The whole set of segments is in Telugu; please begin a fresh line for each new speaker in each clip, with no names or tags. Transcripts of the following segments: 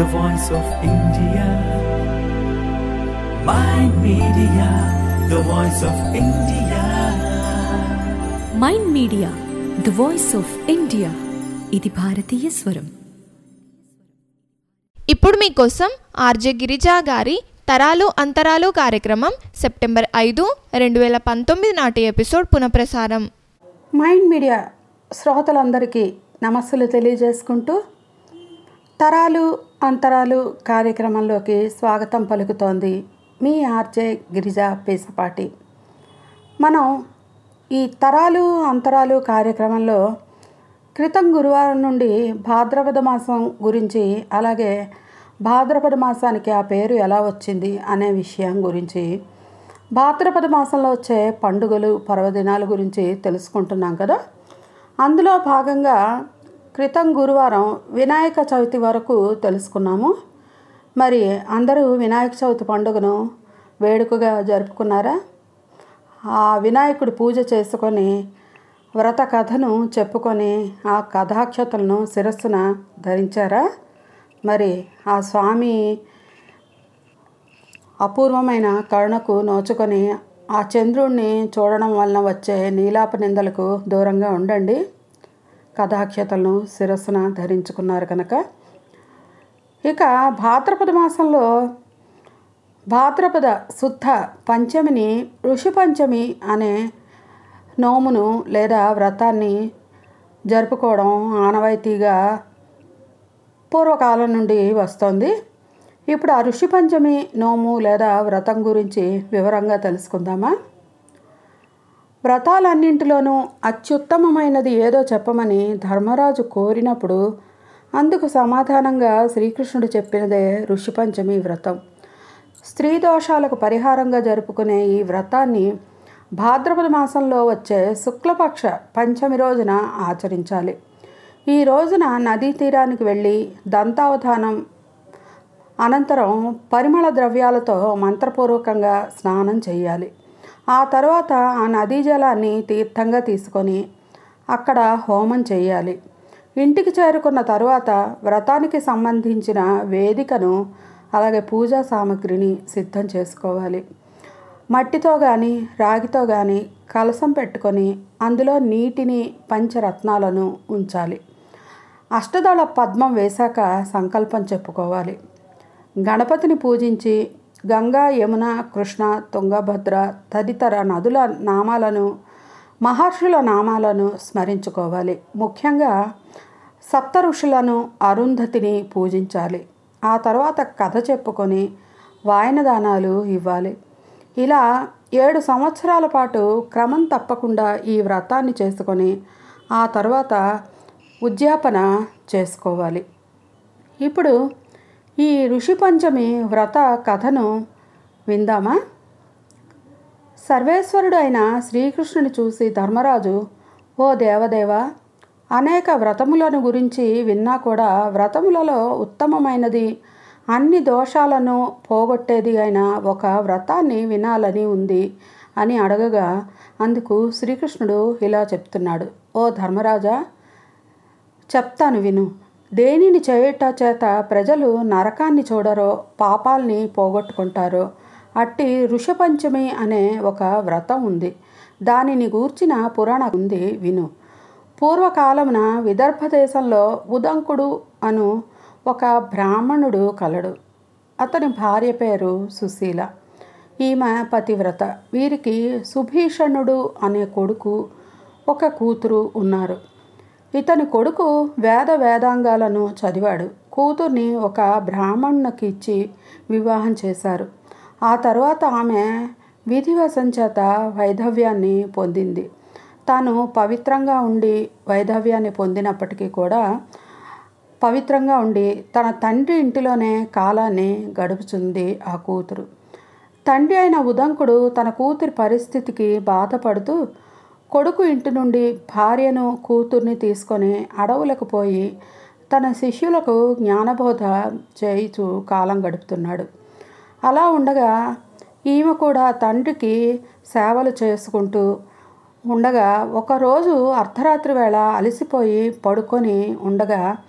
the voice of India. Mind Media, the voice of India.
Mind media the voice of India ఇది భారతీయ స్వరం
ఇప్పుడు మీకోసం ఆర్జే గిరిజా గారి తరాలు అంతరాలు కార్యక్రమం సెప్టెంబర్ ఐదు రెండు వేల పంతొమ్మిది నాటి ఎపిసోడ్ పునఃప్రసారం
మైండ్ మీడియా శ్రోతలందరికీ నమస్సులు తెలియజేసుకుంటూ తరాలు అంతరాలు కార్యక్రమంలోకి స్వాగతం పలుకుతోంది మీ ఆర్జే గిరిజా పేసపాటి మనం ఈ తరాలు అంతరాలు కార్యక్రమంలో క్రితం గురువారం నుండి భాద్రపద మాసం గురించి అలాగే భాద్రపద మాసానికి ఆ పేరు ఎలా వచ్చింది అనే విషయం గురించి భాద్రపద మాసంలో వచ్చే పండుగలు పర్వదినాల గురించి తెలుసుకుంటున్నాం కదా అందులో భాగంగా క్రితం గురువారం వినాయక చవితి వరకు తెలుసుకున్నాము మరి అందరూ వినాయక చవితి పండుగను వేడుకగా జరుపుకున్నారా ఆ వినాయకుడి పూజ చేసుకొని వ్రత కథను చెప్పుకొని ఆ కథాక్షతలను శిరస్సున ధరించారా మరి ఆ స్వామి అపూర్వమైన కరుణకు నోచుకొని ఆ చంద్రుణ్ణి చూడడం వలన వచ్చే నీలాప నిందలకు దూరంగా ఉండండి కథాక్షతలను శిరస్సున ధరించుకున్నారు కనుక ఇక భాద్రపద మాసంలో భాద్రపద శుద్ధ పంచమిని ఋషి పంచమి అనే నోమును లేదా వ్రతాన్ని జరుపుకోవడం ఆనవాయితీగా పూర్వకాలం నుండి వస్తోంది ఇప్పుడు ఆ ఋషి పంచమి నోము లేదా వ్రతం గురించి వివరంగా తెలుసుకుందామా వ్రతాలన్నింటిలోనూ అత్యుత్తమమైనది ఏదో చెప్పమని ధర్మరాజు కోరినప్పుడు అందుకు సమాధానంగా శ్రీకృష్ణుడు చెప్పినదే ఋషి పంచమి వ్రతం స్త్రీ దోషాలకు పరిహారంగా జరుపుకునే ఈ వ్రతాన్ని భాద్రపద మాసంలో వచ్చే శుక్లపక్ష పంచమి రోజున ఆచరించాలి ఈ రోజున నదీ తీరానికి వెళ్ళి దంతావధానం అనంతరం పరిమళ ద్రవ్యాలతో మంత్రపూర్వకంగా స్నానం చేయాలి ఆ తర్వాత ఆ నదీ జలాన్ని తీర్థంగా తీసుకొని అక్కడ హోమం చేయాలి ఇంటికి చేరుకున్న తరువాత వ్రతానికి సంబంధించిన వేదికను అలాగే పూజా సామాగ్రిని సిద్ధం చేసుకోవాలి మట్టితో కానీ రాగితో కానీ కలసం పెట్టుకొని అందులో నీటిని పంచరత్నాలను ఉంచాలి అష్టదళ పద్మం వేశాక సంకల్పం చెప్పుకోవాలి గణపతిని పూజించి గంగా యమున కృష్ణ తుంగభద్ర తదితర నదుల నామాలను మహర్షుల నామాలను స్మరించుకోవాలి ముఖ్యంగా సప్త ఋషులను అరుంధతిని పూజించాలి ఆ తర్వాత కథ చెప్పుకొని వాయనదానాలు ఇవ్వాలి ఇలా ఏడు సంవత్సరాల పాటు క్రమం తప్పకుండా ఈ వ్రతాన్ని చేసుకొని ఆ తర్వాత ఉద్యాపన చేసుకోవాలి ఇప్పుడు ఈ ఋషి పంచమి వ్రత కథను విందామా సర్వేశ్వరుడు అయిన శ్రీకృష్ణుని చూసి ధర్మరాజు ఓ దేవదేవ అనేక వ్రతములను గురించి విన్నా కూడా వ్రతములలో ఉత్తమమైనది అన్ని దోషాలను పోగొట్టేది అయిన ఒక వ్రతాన్ని వినాలని ఉంది అని అడగగా అందుకు శ్రీకృష్ణుడు ఇలా చెప్తున్నాడు ఓ ధర్మరాజా చెప్తాను విను దేనిని చేయుట చేత ప్రజలు నరకాన్ని చూడరో పాపాల్ని పోగొట్టుకుంటారో అట్టి ఋషపంచమి అనే ఒక వ్రతం ఉంది దానిని గూర్చిన పురాణ ఉంది విను పూర్వకాలమున విదర్భ దేశంలో ఉదంకుడు అను ఒక బ్రాహ్మణుడు కలడు అతని భార్య పేరు సుశీల ఈమె పతివ్రత వీరికి సుభీషణుడు అనే కొడుకు ఒక కూతురు ఉన్నారు ఇతని కొడుకు వేద వేదాంగాలను చదివాడు కూతుర్ని ఒక బ్రాహ్మణునికి ఇచ్చి వివాహం చేశారు ఆ తర్వాత ఆమె విధివశం చేత వైధవ్యాన్ని పొందింది తాను పవిత్రంగా ఉండి వైధవ్యాన్ని పొందినప్పటికీ కూడా పవిత్రంగా ఉండి తన తండ్రి ఇంటిలోనే కాలాన్ని గడుపుతుంది ఆ కూతురు తండ్రి అయిన ఉదంకుడు తన కూతురి పరిస్థితికి బాధపడుతూ కొడుకు ఇంటి నుండి భార్యను కూతుర్ని తీసుకొని అడవులకు పోయి తన శిష్యులకు జ్ఞానబోధ చేయిచు కాలం గడుపుతున్నాడు అలా ఉండగా ఈమె కూడా తండ్రికి సేవలు చేసుకుంటూ ఉండగా ఒకరోజు అర్ధరాత్రి వేళ అలసిపోయి పడుకొని ఉండగా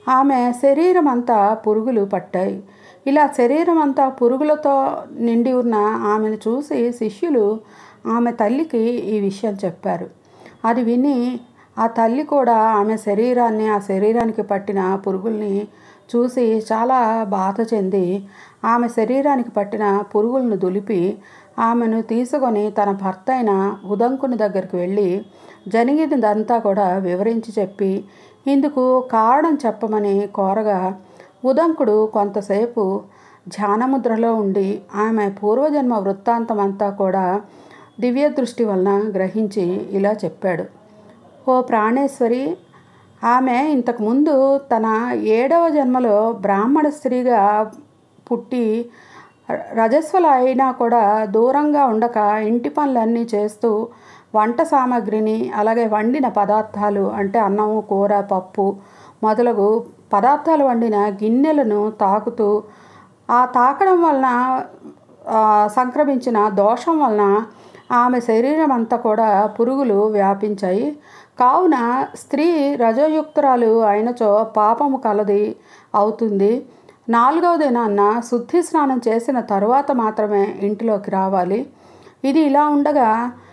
ఆమె శరీరం అంతా పురుగులు పట్టాయి ఇలా శరీరం అంతా పురుగులతో నిండి ఉన్న ఆమెను చూసి శిష్యులు ఆమె తల్లికి ఈ విషయం చెప్పారు అది విని ఆ తల్లి కూడా ఆమె శరీరాన్ని ఆ శరీరానికి పట్టిన పురుగుల్ని చూసి చాలా బాధ చెంది ఆమె శరీరానికి పట్టిన పురుగులను దులిపి ఆమెను తీసుకొని తన భర్త అయిన ఉదంకుని దగ్గరికి వెళ్ళి జరిగినదంతా కూడా వివరించి చెప్పి ఇందుకు కారణం చెప్పమని కోరగా ఉదంకుడు కొంతసేపు ధ్యానముద్రలో ఉండి ఆమె పూర్వజన్మ వృత్తాంతం అంతా కూడా దివ్య దృష్టి వలన గ్రహించి ఇలా చెప్పాడు ఓ ప్రాణేశ్వరి ఆమె ఇంతకుముందు తన ఏడవ జన్మలో బ్రాహ్మణ స్త్రీగా పుట్టి రజస్వల అయినా కూడా దూరంగా ఉండక ఇంటి పనులన్నీ చేస్తూ వంట సామాగ్రిని అలాగే వండిన పదార్థాలు అంటే అన్నము కూర పప్పు మొదలగు పదార్థాలు వండిన గిన్నెలను తాకుతూ ఆ తాకడం వలన ఆ, సంక్రమించిన దోషం వలన ఆమె శరీరం అంతా కూడా పురుగులు వ్యాపించాయి కావున స్త్రీ రజోయుక్తురాలు అయినచో పాపము కలది అవుతుంది నాలుగవ దినాన్న శుద్ధి స్నానం చేసిన తరువాత మాత్రమే ఇంటిలోకి రావాలి ఇది ఇలా ఉండగా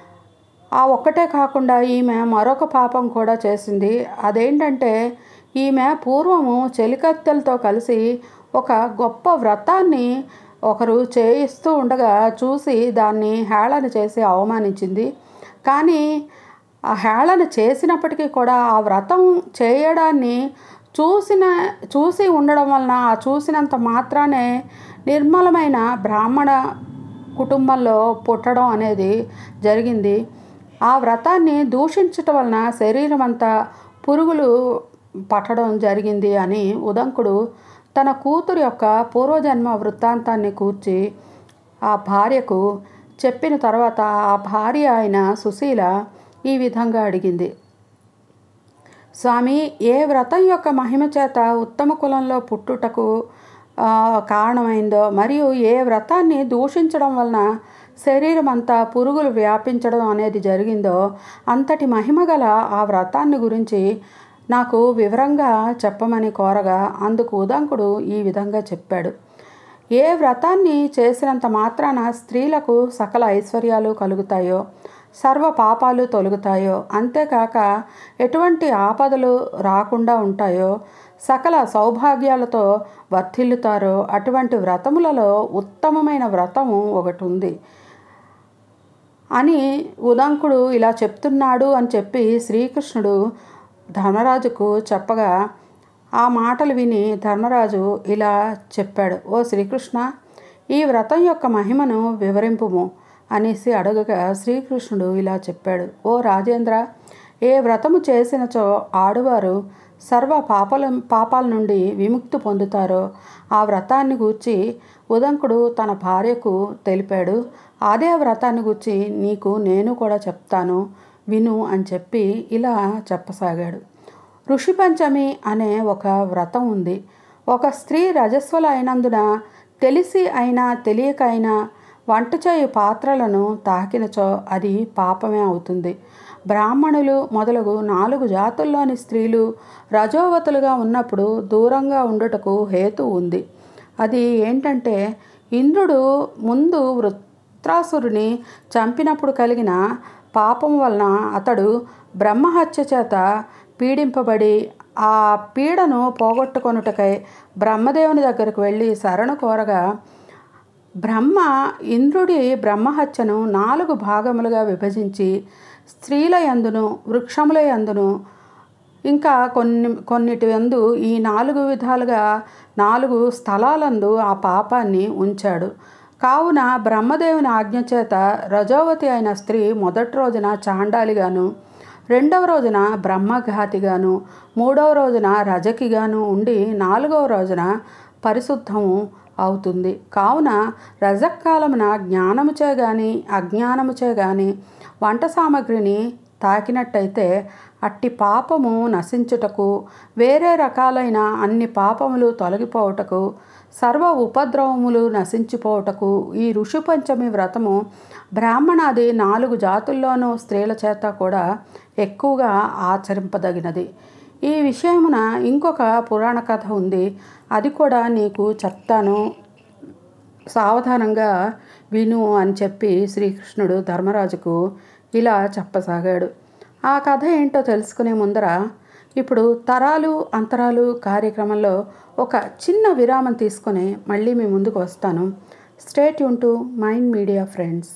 ఆ ఒక్కటే కాకుండా ఈమె మరొక పాపం కూడా చేసింది అదేంటంటే ఈమె పూర్వము చెలికత్తెలతో కలిసి ఒక గొప్ప వ్రతాన్ని ఒకరు చేయిస్తూ ఉండగా చూసి దాన్ని హేళన చేసి అవమానించింది కానీ ఆ హేళన చేసినప్పటికీ కూడా ఆ వ్రతం చేయడాన్ని చూసిన చూసి ఉండడం వలన ఆ చూసినంత మాత్రానే నిర్మలమైన బ్రాహ్మణ కుటుంబంలో పుట్టడం అనేది జరిగింది ఆ వ్రతాన్ని దూషించటం వలన శరీరం అంతా పురుగులు పట్టడం జరిగింది అని ఉదంకుడు తన కూతురు యొక్క పూర్వజన్మ వృత్తాంతాన్ని కూర్చి ఆ భార్యకు చెప్పిన తర్వాత ఆ భార్య అయిన సుశీల ఈ విధంగా అడిగింది స్వామి ఏ వ్రతం యొక్క మహిమ చేత ఉత్తమ కులంలో పుట్టుటకు ఆ, కారణమైందో మరియు ఏ వ్రతాన్ని దూషించడం వలన శరీరం అంతా పురుగులు వ్యాపించడం అనేది జరిగిందో అంతటి మహిమ గల ఆ వ్రతాన్ని గురించి నాకు వివరంగా చెప్పమని కోరగా అందుకు ఉదంకుడు ఈ విధంగా చెప్పాడు ఏ వ్రతాన్ని చేసినంత మాత్రాన స్త్రీలకు సకల ఐశ్వర్యాలు కలుగుతాయో సర్వ పాపాలు తొలగుతాయో అంతేకాక ఎటువంటి ఆపదలు రాకుండా ఉంటాయో సకల సౌభాగ్యాలతో వర్ధిల్లుతారో అటువంటి వ్రతములలో ఉత్తమమైన వ్రతము ఒకటి ఉంది అని ఉదంకుడు ఇలా చెప్తున్నాడు అని చెప్పి శ్రీకృష్ణుడు ధర్మరాజుకు చెప్పగా ఆ మాటలు విని ధర్మరాజు ఇలా చెప్పాడు ఓ శ్రీకృష్ణ ఈ వ్రతం యొక్క మహిమను వివరింపుము అనేసి అడగగా శ్రీకృష్ణుడు ఇలా చెప్పాడు ఓ రాజేంద్ర ఏ వ్రతము చేసినచో ఆడువారు సర్వ పాపల పాపాల నుండి విముక్తి పొందుతారో ఆ వ్రతాన్ని గూర్చి ఉదంకుడు తన భార్యకు తెలిపాడు అదే వ్రతాన్ని గూర్చి నీకు నేను కూడా చెప్తాను విను అని చెప్పి ఇలా చెప్పసాగాడు ఋషి పంచమి అనే ఒక వ్రతం ఉంది ఒక స్త్రీ రజస్వల అయినందున తెలిసి అయినా తెలియక అయినా వంట చేయు పాత్రలను తాకినచో అది పాపమే అవుతుంది బ్రాహ్మణులు మొదలగు నాలుగు జాతుల్లోని స్త్రీలు రజోవతులుగా ఉన్నప్పుడు దూరంగా ఉండుటకు హేతు ఉంది అది ఏంటంటే ఇంద్రుడు ముందు వృత్రాసురుని చంపినప్పుడు కలిగిన పాపం వలన అతడు బ్రహ్మహత్య చేత పీడింపబడి ఆ పీడను పోగొట్టుకొనుటకై బ్రహ్మదేవుని దగ్గరకు వెళ్ళి శరణు కోరగా బ్రహ్మ ఇంద్రుడి బ్రహ్మహత్యను నాలుగు భాగములుగా విభజించి స్త్రీల యందును వృక్షముల యందును ఇంకా కొన్ని కొన్నిటి యందు ఈ నాలుగు విధాలుగా నాలుగు స్థలాలందు ఆ పాపాన్ని ఉంచాడు కావున బ్రహ్మదేవుని ఆజ్ఞ చేత రజోవతి అయిన స్త్రీ మొదటి రోజున చాండాలిగాను రెండవ రోజున బ్రహ్మఘాతిగాను మూడవ రోజున రజకిగాను ఉండి నాలుగవ రోజున పరిశుద్ధము అవుతుంది కావున రజకాలమున జ్ఞానముచే గాని అజ్ఞానముచే గాని వంట సామగ్రిని తాకినట్టయితే అట్టి పాపము నశించుటకు వేరే రకాలైన అన్ని పాపములు తొలగిపోవుటకు సర్వ ఉపద్రవములు నశించిపోవుటకు ఈ ఋషి పంచమి వ్రతము బ్రాహ్మణాది నాలుగు జాతుల్లోనూ స్త్రీల చేత కూడా ఎక్కువగా ఆచరింపదగినది ఈ విషయమున ఇంకొక పురాణ కథ ఉంది అది కూడా నీకు చెప్తాను సావధానంగా విను అని చెప్పి శ్రీకృష్ణుడు ధర్మరాజుకు ఇలా చెప్పసాగాడు ఆ కథ ఏంటో తెలుసుకునే ముందర ఇప్పుడు తరాలు అంతరాలు కార్యక్రమంలో ఒక చిన్న విరామం తీసుకొని మళ్ళీ మీ ముందుకు వస్తాను స్టేట్ యూన్ టు మైండ్ మీడియా ఫ్రెండ్స్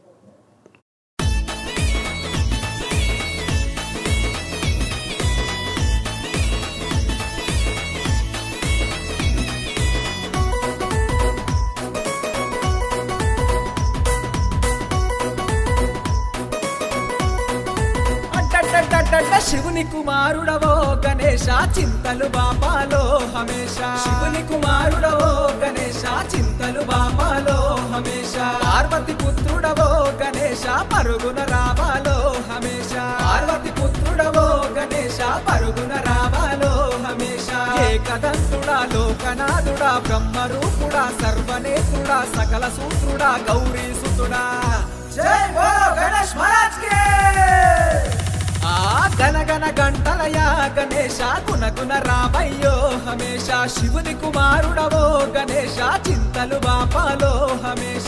అడ్డడ్డడ్డడ్డ శివుని కుమారుడవో గణేశ చింతలు బాపాలో హమేష శివుని కుమారుడవో గణేశ చింతలు బాపాలో హమేష పార్వతి పుత్రుడవో గణేశ పరుగున రావాలో హమేష పార్వతి పుత్రుడవో గణేశ పరుగున రావాలో హమేష ఏకదంతుడా లోకనాథుడా బ్రహ్మరూపుడా సర్వనేత్రుడా సకల సూత్రుడా గౌరీ సుతుడా జై బోలో గణేష్ మహారాజ్ కే ఆ గనగన గంటలయా గణేశ గుణగుణ రామయ్యో హమేష శివుని కుమారుడవో గణేశ చింతలు బాపాలో హమేష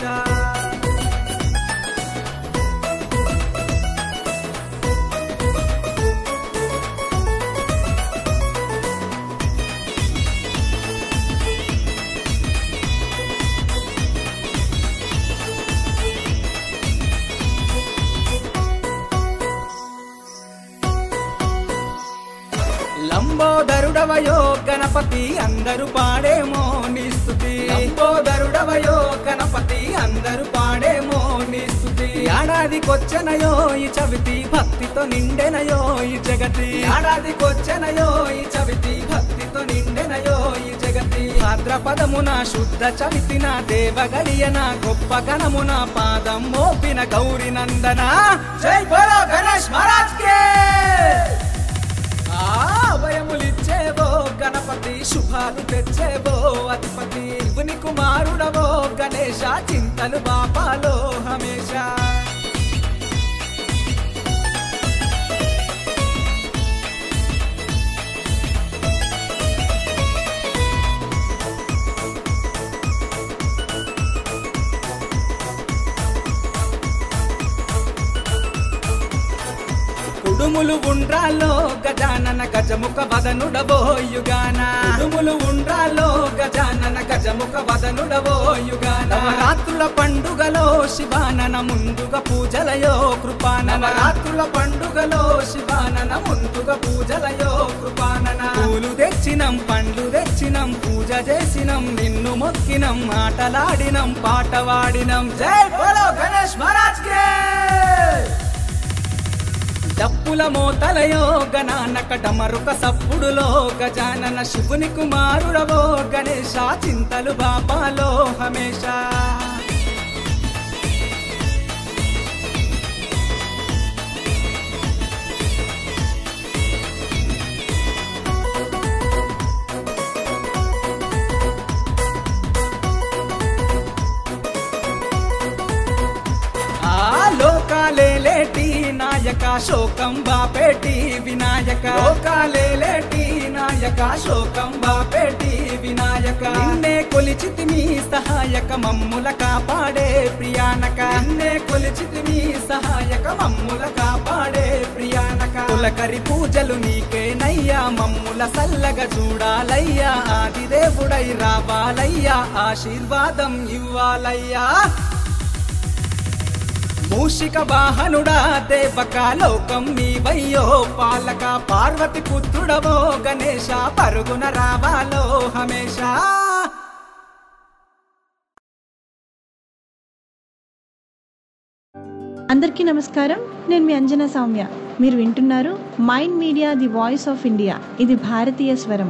లంబోదరుడవయో గణపతి అందరు పాడేమో నీ స్తుతి లంబోదరుడవయో గణపతి అందరు పాడేమో నీ స్తుతి ఏడాదికొచ్చనయో ఈ చవితి భక్తితో నిండెనయో ఈ జగతి ఏడాదికొచ్చనయో ఈ చవితి భక్తితో నిండెనయో ఈ జగతి భాద్రపదమున శుద్ధ చవితిన దేవగడియన గొప్ప గణమున పాదం మోపిన గౌరి నందన జై బోలో గణేష్ మహారాజ్ కే ఆ భయములిచ్చేవో గణపతి శుభాలు తెచ్చేవో అధిపతి శివుని కుమారుడవో గణేశ చింతలు బాపాలో హమేష కుడుములు ఉండ్రాలో గజానన గజముఖ వదనుడవో యుగాన కుడుములు ఉండ్రాలో గజానన గజముఖ వదనుడవో యుగాన నవరాత్రుల పండుగలో శివానన ముందుగా పూజలయో కృపాన నవరాత్రుల పండుగలో శివానన ముందుగా పూజలయో కృపానన పూలు తెచ్చినం పండ్లు తెచ్చినం పూజ చేసినం నిన్ను మొక్కినం ఆటలాడినం పాట వాడినం జై బోలో గణేష్ మహారాజ్ కే డప్పుల మోతలయో గణానక డమరుక సప్పుడులో గజానన శివుని కుమారుడవో గణేశ చింతలు బాపాలో హమేష ఆ లోకాలేలేటి నాయక శోకం బాపేటి వినాయక లోకాలేలేటి నాయక శోకం బాపేటి వినాయక నిన్నే కొలిచితిమి సహాయక మమ్ముల కాపాడే ప్రియానక నిన్నే కొలిచితిమి సహాయక మమ్ముల కాపాడే ప్రియానక కులకరి పూజలు నీకేనయ్యా మమ్ముల సల్లగా చూడాలయ్యా ఆదిదేవుడై రావాలయ్యా ఆశీర్వాదం ఇవ్వాలయ్యా మూషిక వాహనుడా దేవక లోకం నీవయ్యో పాలక పార్వతి పుత్రుడవో గణేశ పరుగున రావాలో హమేషా
అందరికీ నమస్కారం నేను మీ అంజనా సౌమ్య మీరు వింటున్నారు mind media the voice of India ఇది భారతీయ స్వరం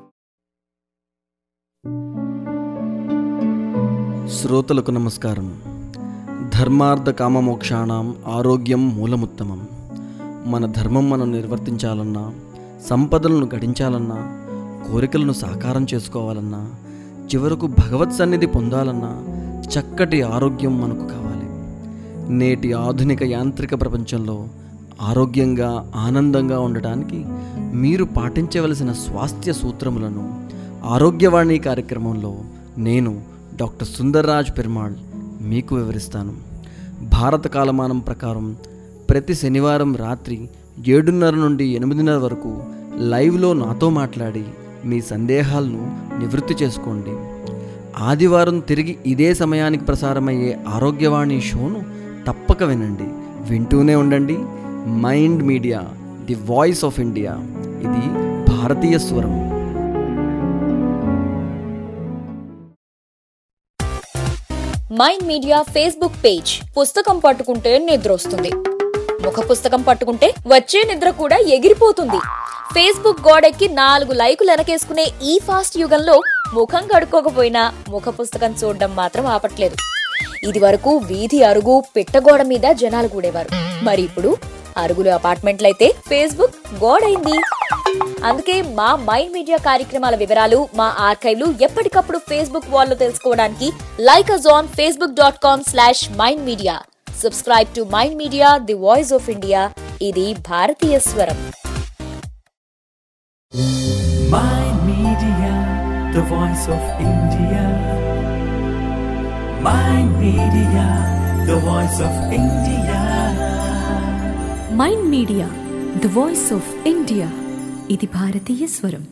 శ్రోతలకు నమస్కారం ధర్మార్థ కామమోక్షాణం ఆరోగ్యం మూలముత్తమం మన ధర్మం మనం నిర్వర్తించాలన్నా సంపదలను గడించాలన్నా కోరికలను సాకారం చేసుకోవాలన్నా చివరకు భగవత్ సన్నిధి పొందాలన్నా చక్కటి ఆరోగ్యం మనకు కావాలి నేటి ఆధునిక యాంత్రిక ప్రపంచంలో ఆరోగ్యంగా ఆనందంగా ఉండటానికి మీరు పాటించవలసిన స్వాస్థ్య సూత్రములను ఆరోగ్యవాణి కార్యక్రమంలో నేను డాక్టర్ సుందర్రాజ్ పెరుమాళ్ మీకు వివరిస్తాను భారత కాలమానం ప్రకారం ప్రతి శనివారం రాత్రి ఏడున్నర నుండి ఎనిమిదిన్నర వరకు లైవ్లో నాతో మాట్లాడి మీ సందేహాలను నివృత్తి చేసుకోండి ఆదివారం తిరిగి ఇదే సమయానికి ప్రసారమయ్యే ఆరోగ్యవాణి షోను తప్పక వినండి వింటూనే ఉండండి mind media the voice of India ఇది భారతీయ స్వరం
మైండ్ మీడియా ఫేస్బుక్ పేజ్ పుస్తకం పట్టుకుంటే నిద్ర వస్తుంది ముఖ పుస్తకం పట్టుకుంటే వచ్చే నిద్ర కూడా ఎగిరిపోతుంది ఫేస్బుక్ గోడెక్కి నాలుగు లైకులు వెనకేసుకునే ఈ ఫాస్ట్ యుగంలో ముఖం కడుక్కోకపోయినా ముఖ పుస్తకం చూడడం మాత్రం ఆపట్లేదు ఇది వరకు వీధి అరుగు పిట్టగోడ మీద జనాలు కూడేవారు మరి ఇప్పుడు అరుగులు అపార్ట్మెంట్లయితే ఫేస్బుక్ గోడైంది అందుకే మా మైండ్ మీడియా కార్యక్రమాల వివరాలు మా ఆర్కైవ్లు ఎప్పటికప్పుడు ఫేస్బుక్ వాల్లో తెలుసుకోవడానికి like us on Facebook dot com slash mind media subscribe to mind media the voice of India ఇది భారతీయ స్వరం
Mind Media, the voice of India. Mind Media, the voice of India.
Mind media the voice of India ఇది భారతీయ స్వరం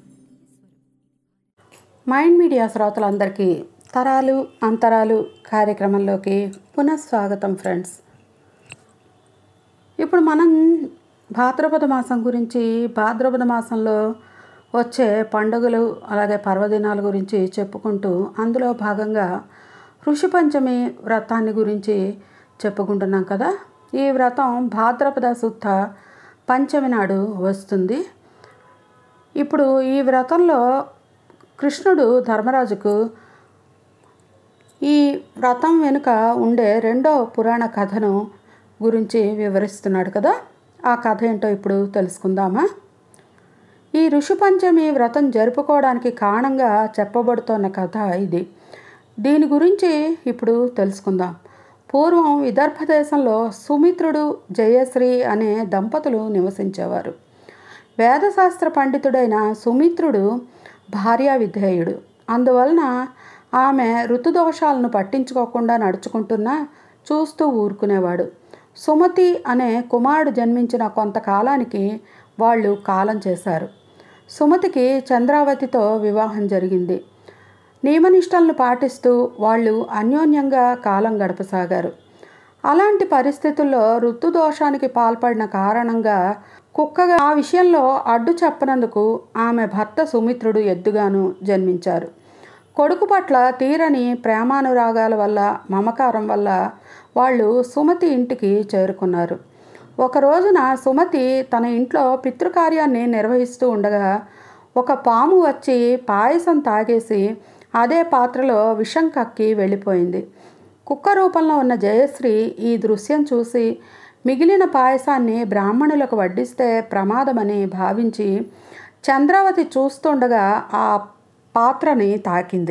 మైండ్ మీడియా శ్రోతలందరికీ తరాలు అంతరాలు కార్యక్రమంలోకి పునఃస్వాగతం ఫ్రెండ్స్ ఇప్పుడు మనం భాద్రపద మాసం గురించి భాద్రపద మాసంలో వచ్చే పండుగలు అలాగే పర్వదినాల గురించి చెప్పుకుంటూ అందులో భాగంగా ఋషి పంచమి వ్రతాన్ని గురించి చెప్పుకుంటున్నాం కదా ఈ వ్రతం భాద్రపద శుద్ధ పంచమి నాడు వస్తుంది ఇప్పుడు ఈ వ్రతంలో కృష్ణుడు ధర్మరాజుకు ఈ వ్రతం వెనుక ఉండే రెండో పురాణ కథను గురించి వివరిస్తున్నాడు కదా ఆ కథ ఏంటో ఇప్పుడు తెలుసుకుందామా ఈ ఋషి పంచమి వ్రతం జరుపుకోవడానికి కారణంగా చెప్పబడుతున్న కథ ఇది దీని గురించి ఇప్పుడు తెలుసుకుందాం పూర్వం విదర్భ దేశంలో సుమిత్రుడు జయశ్రీ అనే దంపతులు నివసించేవారు వేదశాస్త్ర పండితుడైన సుమిత్రుడు భార్యా విధేయుడు అందువలన ఆమె ఋతుదోషాలను పట్టించుకోకుండా నడుచుకుంటున్నా చూస్తూ ఊరుకునేవాడు సుమతి అనే కుమారుడు జన్మించిన కొంతకాలానికి వాళ్ళు కాలం చేశారు సుమతికి చంద్రావతితో వివాహం జరిగింది నియమనిష్టలను పాటిస్తూ వాళ్ళు అన్యోన్యంగా కాలం గడపసాగారు అలాంటి పరిస్థితుల్లో ఋతుదోషానికి పాల్పడిన కారణంగా కుక్కగా ఆ విషయంలో అడ్డు చెప్పనందుకు ఆమె భర్త సుమిత్రుడు ఎద్దుగాను జన్మించారు కొడుకు పట్ల తీరని ప్రేమానురాగాల వల్ల మమకారం వల్ల వాళ్ళు సుమతి ఇంటికి చేరుకున్నారు ఒక రోజున సుమతి తన ఇంట్లో పితృకార్యాన్ని నిర్వహిస్తూ ఉండగా ఒక పాము వచ్చి పాయసం తాగేసి అదే పాత్రలో విషం కక్కి వెళ్ళిపోయింది కుక్క రూపంలో ఉన్న జయశ్రీ ఈ దృశ్యం చూసి మిగిలిన పాయసాన్ని బ్రాహ్మణులకు వడ్డిస్తే ప్రమాదమని భావించి చంద్రావతి చూస్తుండగా ఆ పాత్రని తాకింది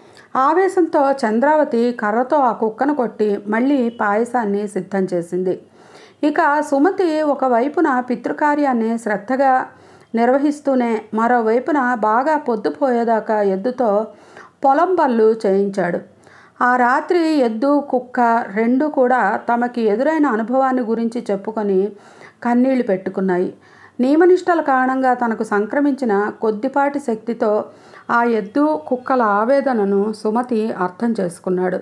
ఆవేశంతో చంద్రావతి కర్రతో ఆ కుక్కను కొట్టి మళ్ళీ పాయసాన్ని సిద్ధం చేసింది ఇక సుమతి ఒకవైపున పితృకార్యాన్ని శ్రద్ధగా నిర్వహిస్తూనే మరోవైపున బాగా పొద్దుపోయేదాకా ఎద్దుతో పొలం పళ్ళు చేయించాడు ఆ రాత్రి ఎద్దు కుక్క రెండు కూడా తమకి ఎదురైన అనుభవాన్ని గురించి చెప్పుకొని కన్నీళ్లు పెట్టుకున్నాయి నియమనిష్టల కారణంగా తనకు సంక్రమించిన కొద్దిపాటి శక్తితో ఆ ఎద్దు కుక్కల ఆవేదనను సుమతి అర్థం చేసుకున్నాడు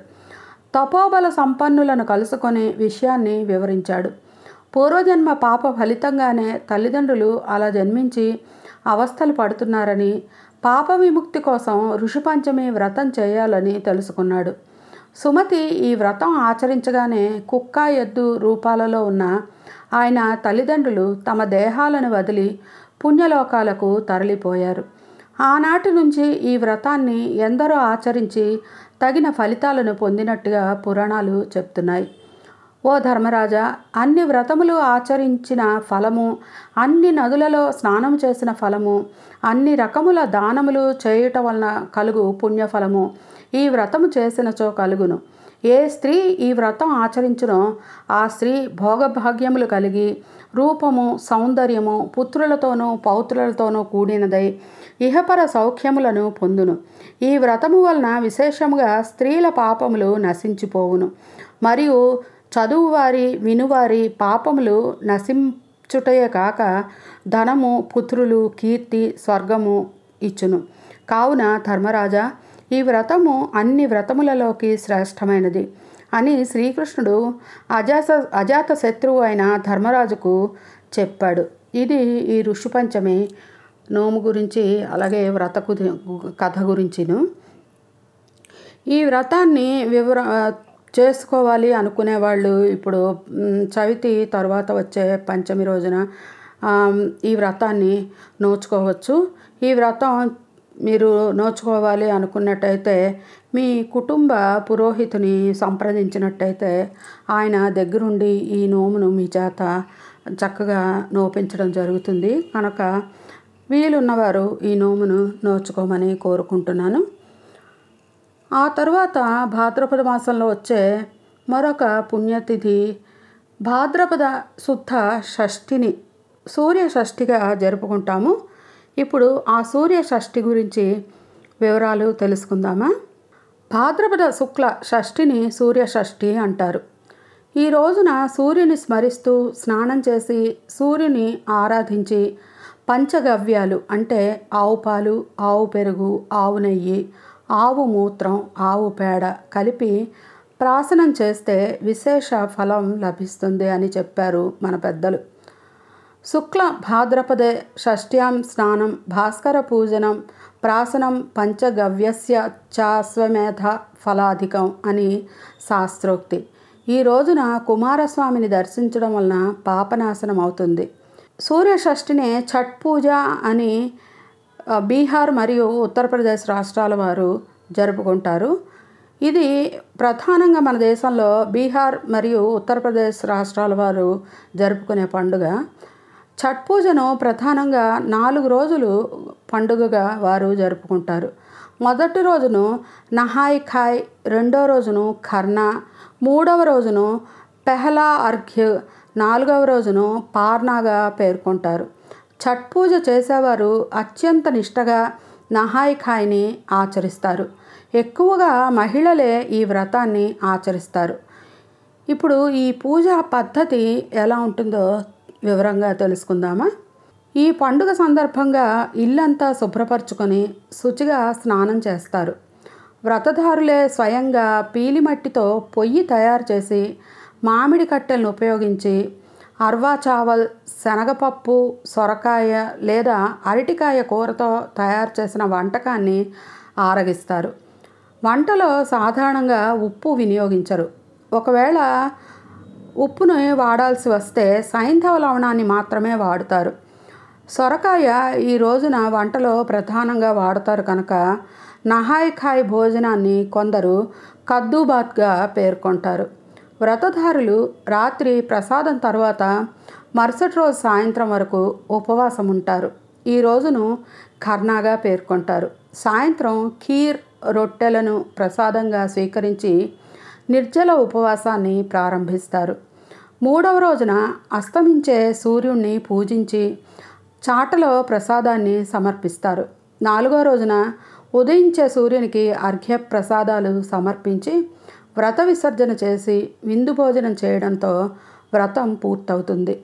తపోబల సంపన్నులను కలుసుకొని విషయాన్ని వివరించాడు పూర్వజన్మ పాప ఫలితంగానే తల్లిదండ్రులు అలా జన్మించి అవస్థలు పడుతున్నారని పాప విముక్తి కోసం ఋషిపంచమి వ్రతం చేయాలని తెలుసుకున్నాడు సుమతి ఈ వ్రతం ఆచరించగానే కుక్క ఎద్దు రూపాలలో ఉన్న ఆయన తల్లిదండ్రులు తమ దేహాలను వదిలి పుణ్యలోకాలకు తరలిపోయారు ఆనాటి నుంచి ఈ వ్రతాన్ని ఎందరో ఆచరించి తగిన ఫలితాలను పొందినట్టుగా పురాణాలు చెప్తున్నాయి ఓ ధర్మరాజా అన్ని వ్రతములు ఆచరించిన ఫలము అన్ని నదులలో స్నానం చేసిన ఫలము అన్ని రకముల దానములు చేయుట వలన కలుగు పుణ్యఫలము ఈ వ్రతము చేసినచో కలుగును ఏ స్త్రీ ఈ వ్రతం ఆచరించునో ఆ స్త్రీ భోగభాగ్యములు కలిగి రూపము సౌందర్యము పుత్రులతోనూ పౌత్రులతోనూ కూడినదై ఇహపర సౌఖ్యములను పొందును ఈ వ్రతము వలన విశేషముగా స్త్రీల పాపములు నశించిపోవును మరియు చదువువారి వినువారి పాపములు నశించుటయే కాక ధనము పుత్రులు కీర్తి స్వర్గము ఇచ్చును కావున ధర్మరాజా ఈ వ్రతము అన్ని వ్రతములలోకి శ్రేష్టమైనది అని శ్రీకృష్ణుడు అజాత అజాత శత్రువు అయిన ధర్మరాజుకు చెప్పాడు ఇది ఈ ఋషిపంచమి నోము గురించి అలాగే వ్రత గు- కథ గురించిను ఈ వ్రతాన్ని వివర చేసుకోవాలి అనుకునే వాళ్ళు ఇప్పుడు మ్, చవితి తర్వాత వచ్చే పంచమి రోజున ఆమ్, ఈ వ్రతాన్ని నోచుకోవచ్చు ఈ వ్రతం మీరు నోచుకోవాలి అనుకున్నట్టయితే మీ కుటుంబ పురోహితుని సంప్రదించినట్టయితే ఆయన దగ్గరుండి ఈ నోమును మీ చేత చక్కగా నోపించడం జరుగుతుంది కనుక వీలున్నవారు ఈ నోమును నోచుకోమని కోరుకుంటున్నాను ఆ తర్వాత భాద్రపద మాసంలో వచ్చే మరొక పుణ్యతిథి భాద్రపద శుద్ధ షష్ఠిని సూర్య షష్ఠిగా జరుపుకుంటాము ఇప్పుడు ఆ సూర్య షష్ఠి గురించి వివరాలు తెలుసుకుందామా భాద్రపద శుక్ల షష్ఠిని సూర్య షష్ఠి అంటారు ఈ రోజున సూర్యుని స్మరిస్తూ స్నానం చేసి సూర్యుని ఆరాధించి పంచగవ్యాలు అంటే ఆవు పాలు ఆవు పెరుగు ఆవు నెయ్యి ఆవు మూత్రం ఆవు పేడ కలిపి ప్రాసనం చేస్తే విశేష ఫలం లభిస్తుంది అని చెప్పారు మన పెద్దలు శుక్ల భాద్రపదే షష్ట్యాం స్నానం భాస్కర పూజనం ప్రాసనం పంచగవ్యస్య చాశ్వమేధ ఫలాధికం అని శాస్త్రోక్తి ఈ రోజున కుమారస్వామిని దర్శించడం వలన పాపనాశనం అవుతుంది సూర్య షష్ఠిని ఛట్ పూజ అని ఆ, బీహార్ మరియు ఉత్తరప్రదేశ్ రాష్ట్రాల వారు జరుపుకుంటారు ఇది ప్రధానంగా మన దేశంలో బీహార్ మరియు ఉత్తరప్రదేశ్ రాష్ట్రాల వారు జరుపుకునే పండుగ ఛట్ పూజను ప్రధానంగా నాలుగు రోజులు పండుగగా వారు జరుపుకుంటారు మొదటి రోజును నహాయ్ ఖాయ్ రెండో రోజును ఖర్నా మూడవ రోజును పెహలా అర్ఘ్య నాలుగవ రోజును పార్నాగా పేర్కొంటారు ఛట్ పూజ చేసేవారు అత్యంత నిష్టగా నహాయ్ ఖాయ్ని ఆచరిస్తారు ఎక్కువగా మహిళలే ఈ వ్రతాన్ని ఆచరిస్తారు ఇప్పుడు ఈ పూజా పద్ధతి ఎలా ఉంటుందో వివరంగా తెలుసుకుందామా ఈ పండుగ సందర్భంగా ఇల్లంతా శుభ్రపరచుకొని శుచిగా స్నానం చేస్తారు వ్రతధారులే స్వయంగా పీలిమట్టితో పొయ్యి తయారు చేసి మామిడి కట్టెలను ఉపయోగించి అర్వా చావల్ శనగపప్పు సొరకాయ లేదా అరటికాయ కూరతో తయారు చేసిన వంటకాన్ని ఆరగిస్తారు వంటలో సాధారణంగా ఉప్పు వినియోగించరు ఒకవేళ ఉప్పును వాడాల్సి వస్తే సైంధవ లవణాన్ని మాత్రమే వాడుతారు సొరకాయ ఈ రోజున వంటలో ప్రధానంగా వాడతారు కనుక నహాయ్ ఖాయ్ భోజనాన్ని కొందరు కద్దూబాత్గా పేర్కొంటారు వ్రతధారులు రాత్రి ప్రసాదం తర్వాత మరుసటి రోజు సాయంత్రం వరకు ఉపవాసం ఉంటారు ఈ రోజును ఖర్నాగా పేర్కొంటారు సాయంత్రం ఖీర్ రొట్టెలను ప్రసాదంగా స్వీకరించి నిర్జల ఉపవాసాన్ని ప్రారంభిస్తారు మూడవ రోజున అస్తమించే సూర్యుణ్ణి పూజించి చాటలో ప్రసాదాన్ని సమర్పిస్తారు నాలుగో రోజున ఉదయించే సూర్యునికి అర్ఘ్య ప్రసాదాలు సమర్పించి వ్రత విసర్జన చేసి విందు భోజనం చేయడంతో వ్రతం పూర్తవుతుంది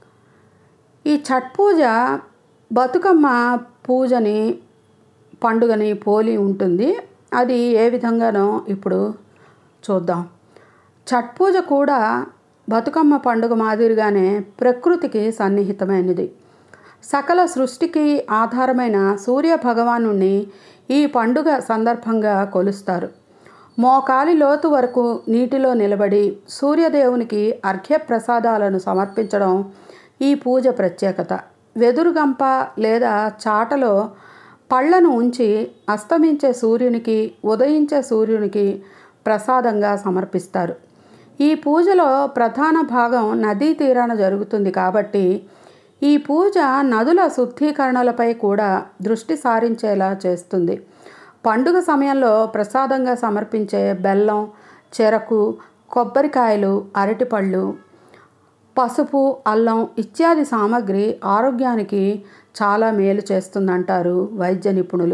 ఈ ఛట్ పూజ బతుకమ్మ పూజని పండుగని పోలి ఉంటుంది అది ఏ విధంగానో ఇప్పుడు చూద్దాం ఛట్ పూజ కూడా బతుకమ్మ పండుగ మాదిరిగానే ప్రకృతికి సన్నిహితమైనది సకల సృష్టికి ఆధారమైన సూర్య భగవాను ఈ పండుగ సందర్భంగా కొలుస్తారు మోకాలి లోతు వరకు నీటిలో నిలబడి సూర్యదేవునికి అర్ఘ్య ప్రసాదాలను సమర్పించడం ఈ పూజ ప్రత్యేకత వెదురుగంప లేదా చాటలో పళ్ళను ఉంచి అస్తమించే సూర్యునికి ఉదయించే సూర్యునికి ప్రసాదంగా సమర్పిస్తారు ఈ పూజలో ప్రధాన భాగం నదీ తీరాన జరుగుతుంది కాబట్టి ఈ పూజ నదుల శుద్ధీకరణలపై కూడా దృష్టి సారించేలా చేస్తుంది పండుగ సమయంలో ప్రసాదంగా సమర్పించే బెల్లం చెరకు కొబ్బరికాయలు అరటిపళ్ళు పసుపు అల్లం ఇత్యాది సామాగ్రి ఆరోగ్యానికి చాలా మేలు చేస్తుందంటారు వైద్య నిపుణులు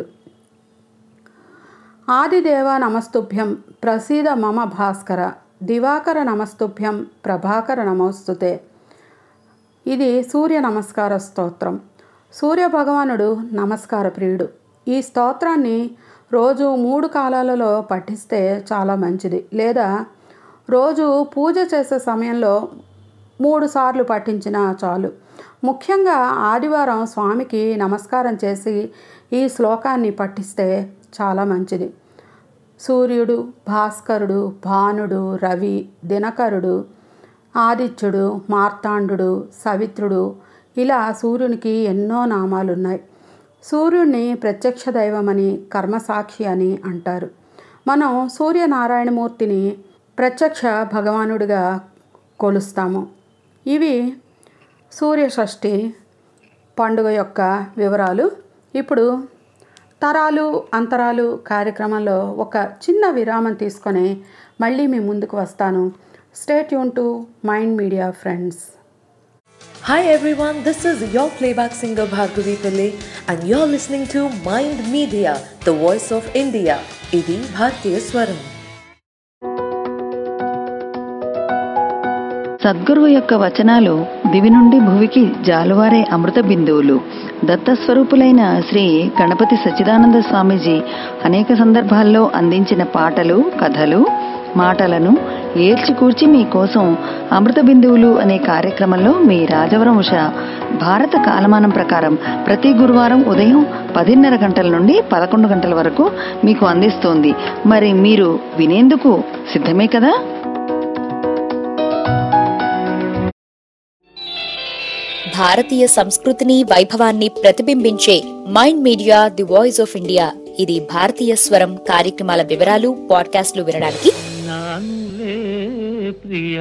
ఆదిదేవ నమస్తుభ్యం ప్రసీద మమ భాస్కర దివాకర నమస్తుభ్యం ప్రభాకర నమోస్తుతే ఇది సూర్య నమస్కార స్తోత్రం సూర్య భగవానుడు నమస్కార ప్రియుడు ఈ స్తోత్రాన్ని రోజు మూడు కాలాలలో పఠిస్తే చాలా మంచిది లేదా రోజు పూజ చేసే సమయంలో మూడు సార్లు పఠించినా చాలు ముఖ్యంగా ఆదివారం స్వామికి నమస్కారం చేసి ఈ శ్లోకాన్ని పఠిస్తే చాలా మంచిది సూర్యుడు భాస్కరుడు భానుడు రవి దినకరుడు ఆదిత్యుడు మార్తాండు సవిత్రుడు ఇలా సూర్యునికి ఎన్నో నామాలున్నాయి సూర్యుడిని ప్రత్యక్ష దైవమని కర్మసాక్షి అని అంటారు మనం సూర్యనారాయణమూర్తిని ప్రత్యక్ష భగవానుడిగా కొలుస్తాము ఇవి సూర్యషష్ఠి పండుగ యొక్క వివరాలు ఇప్పుడు తరాలు అంతరాలు కార్యక్రమంలో ఒక చిన్న విరామం తీసుకొని మళ్ళీ మీ ముందుకు వస్తాను స్టేట్ యూన్ టు మైండ్ మీడియా ఫ్రెండ్స్
Hi everyone, this is your playback singer Bhargavi Pillai and you're listening to Mind Media, the voice of India. Idi Bhartiya Swaram.
సద్గురువు యొక్క వచనాలు దివి నుండి భువికి జాలువారే అమృత బిందువులు దత్తస్వరూపులైన శ్రీ గణపతి సచ్చిదానంద స్వామీజీ అనేక సందర్భాల్లో అందించిన పాటలు కథలు మాటలను ఏల్చికూర్చి మీకోసం అమృత బిందువులు అనే కార్యక్రమంలో మీ రాజవరం ఉష భారత కాలమానం ప్రకారం ప్రతి గురువారం ఉదయం పదిన్నర గంటల నుండి పదకొండు గంటల వరకు మీకు అందిస్తోంది మరి మీరు వినేందుకు సిద్ధమే కదా
భారతీయ సంస్కృతిని వైభవాన్ని ప్రతిబింబించే mind media the voice of India ఇది భారతీయ స్వరం కార్యక్రమాల వివరాలు పాడ్కాస్ట్లు వినడానికి
నానులే ప్రియ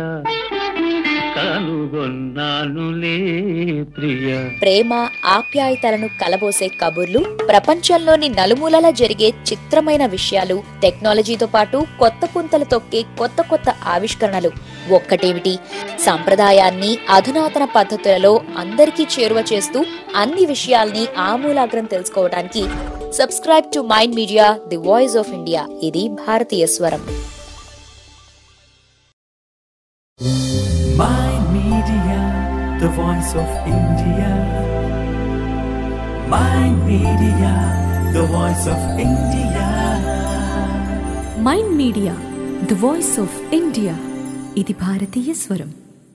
కనుగొన్నానులే ప్రియ
ప్రేమ ఆప్యాయతలను కలబోసే కబుర్లు ప్రపంచంలోని నలుమూలలా జరిగే చిత్రమైన విషయాలు టెక్నాలజీతో పాటు కొత్త పుంతలు తొక్కే కొత్త కొత్త ఆవిష్కరణలు ఒక్కటేమిటి సంప్రదాయాన్ని అధునాతన పద్ధతులలో అందరికీ చేరువ చేస్తూ అన్ని విషయాల్ని ఆమూలాగ్రం తెలుసుకోవడానికి subscribe to mind media the voice of India ఇది భారతీయ స్వరం
Mind Media, the voice of India. Mind Media, the voice of India.
Mind media the voice of India ఇది భారతీయ స్వరం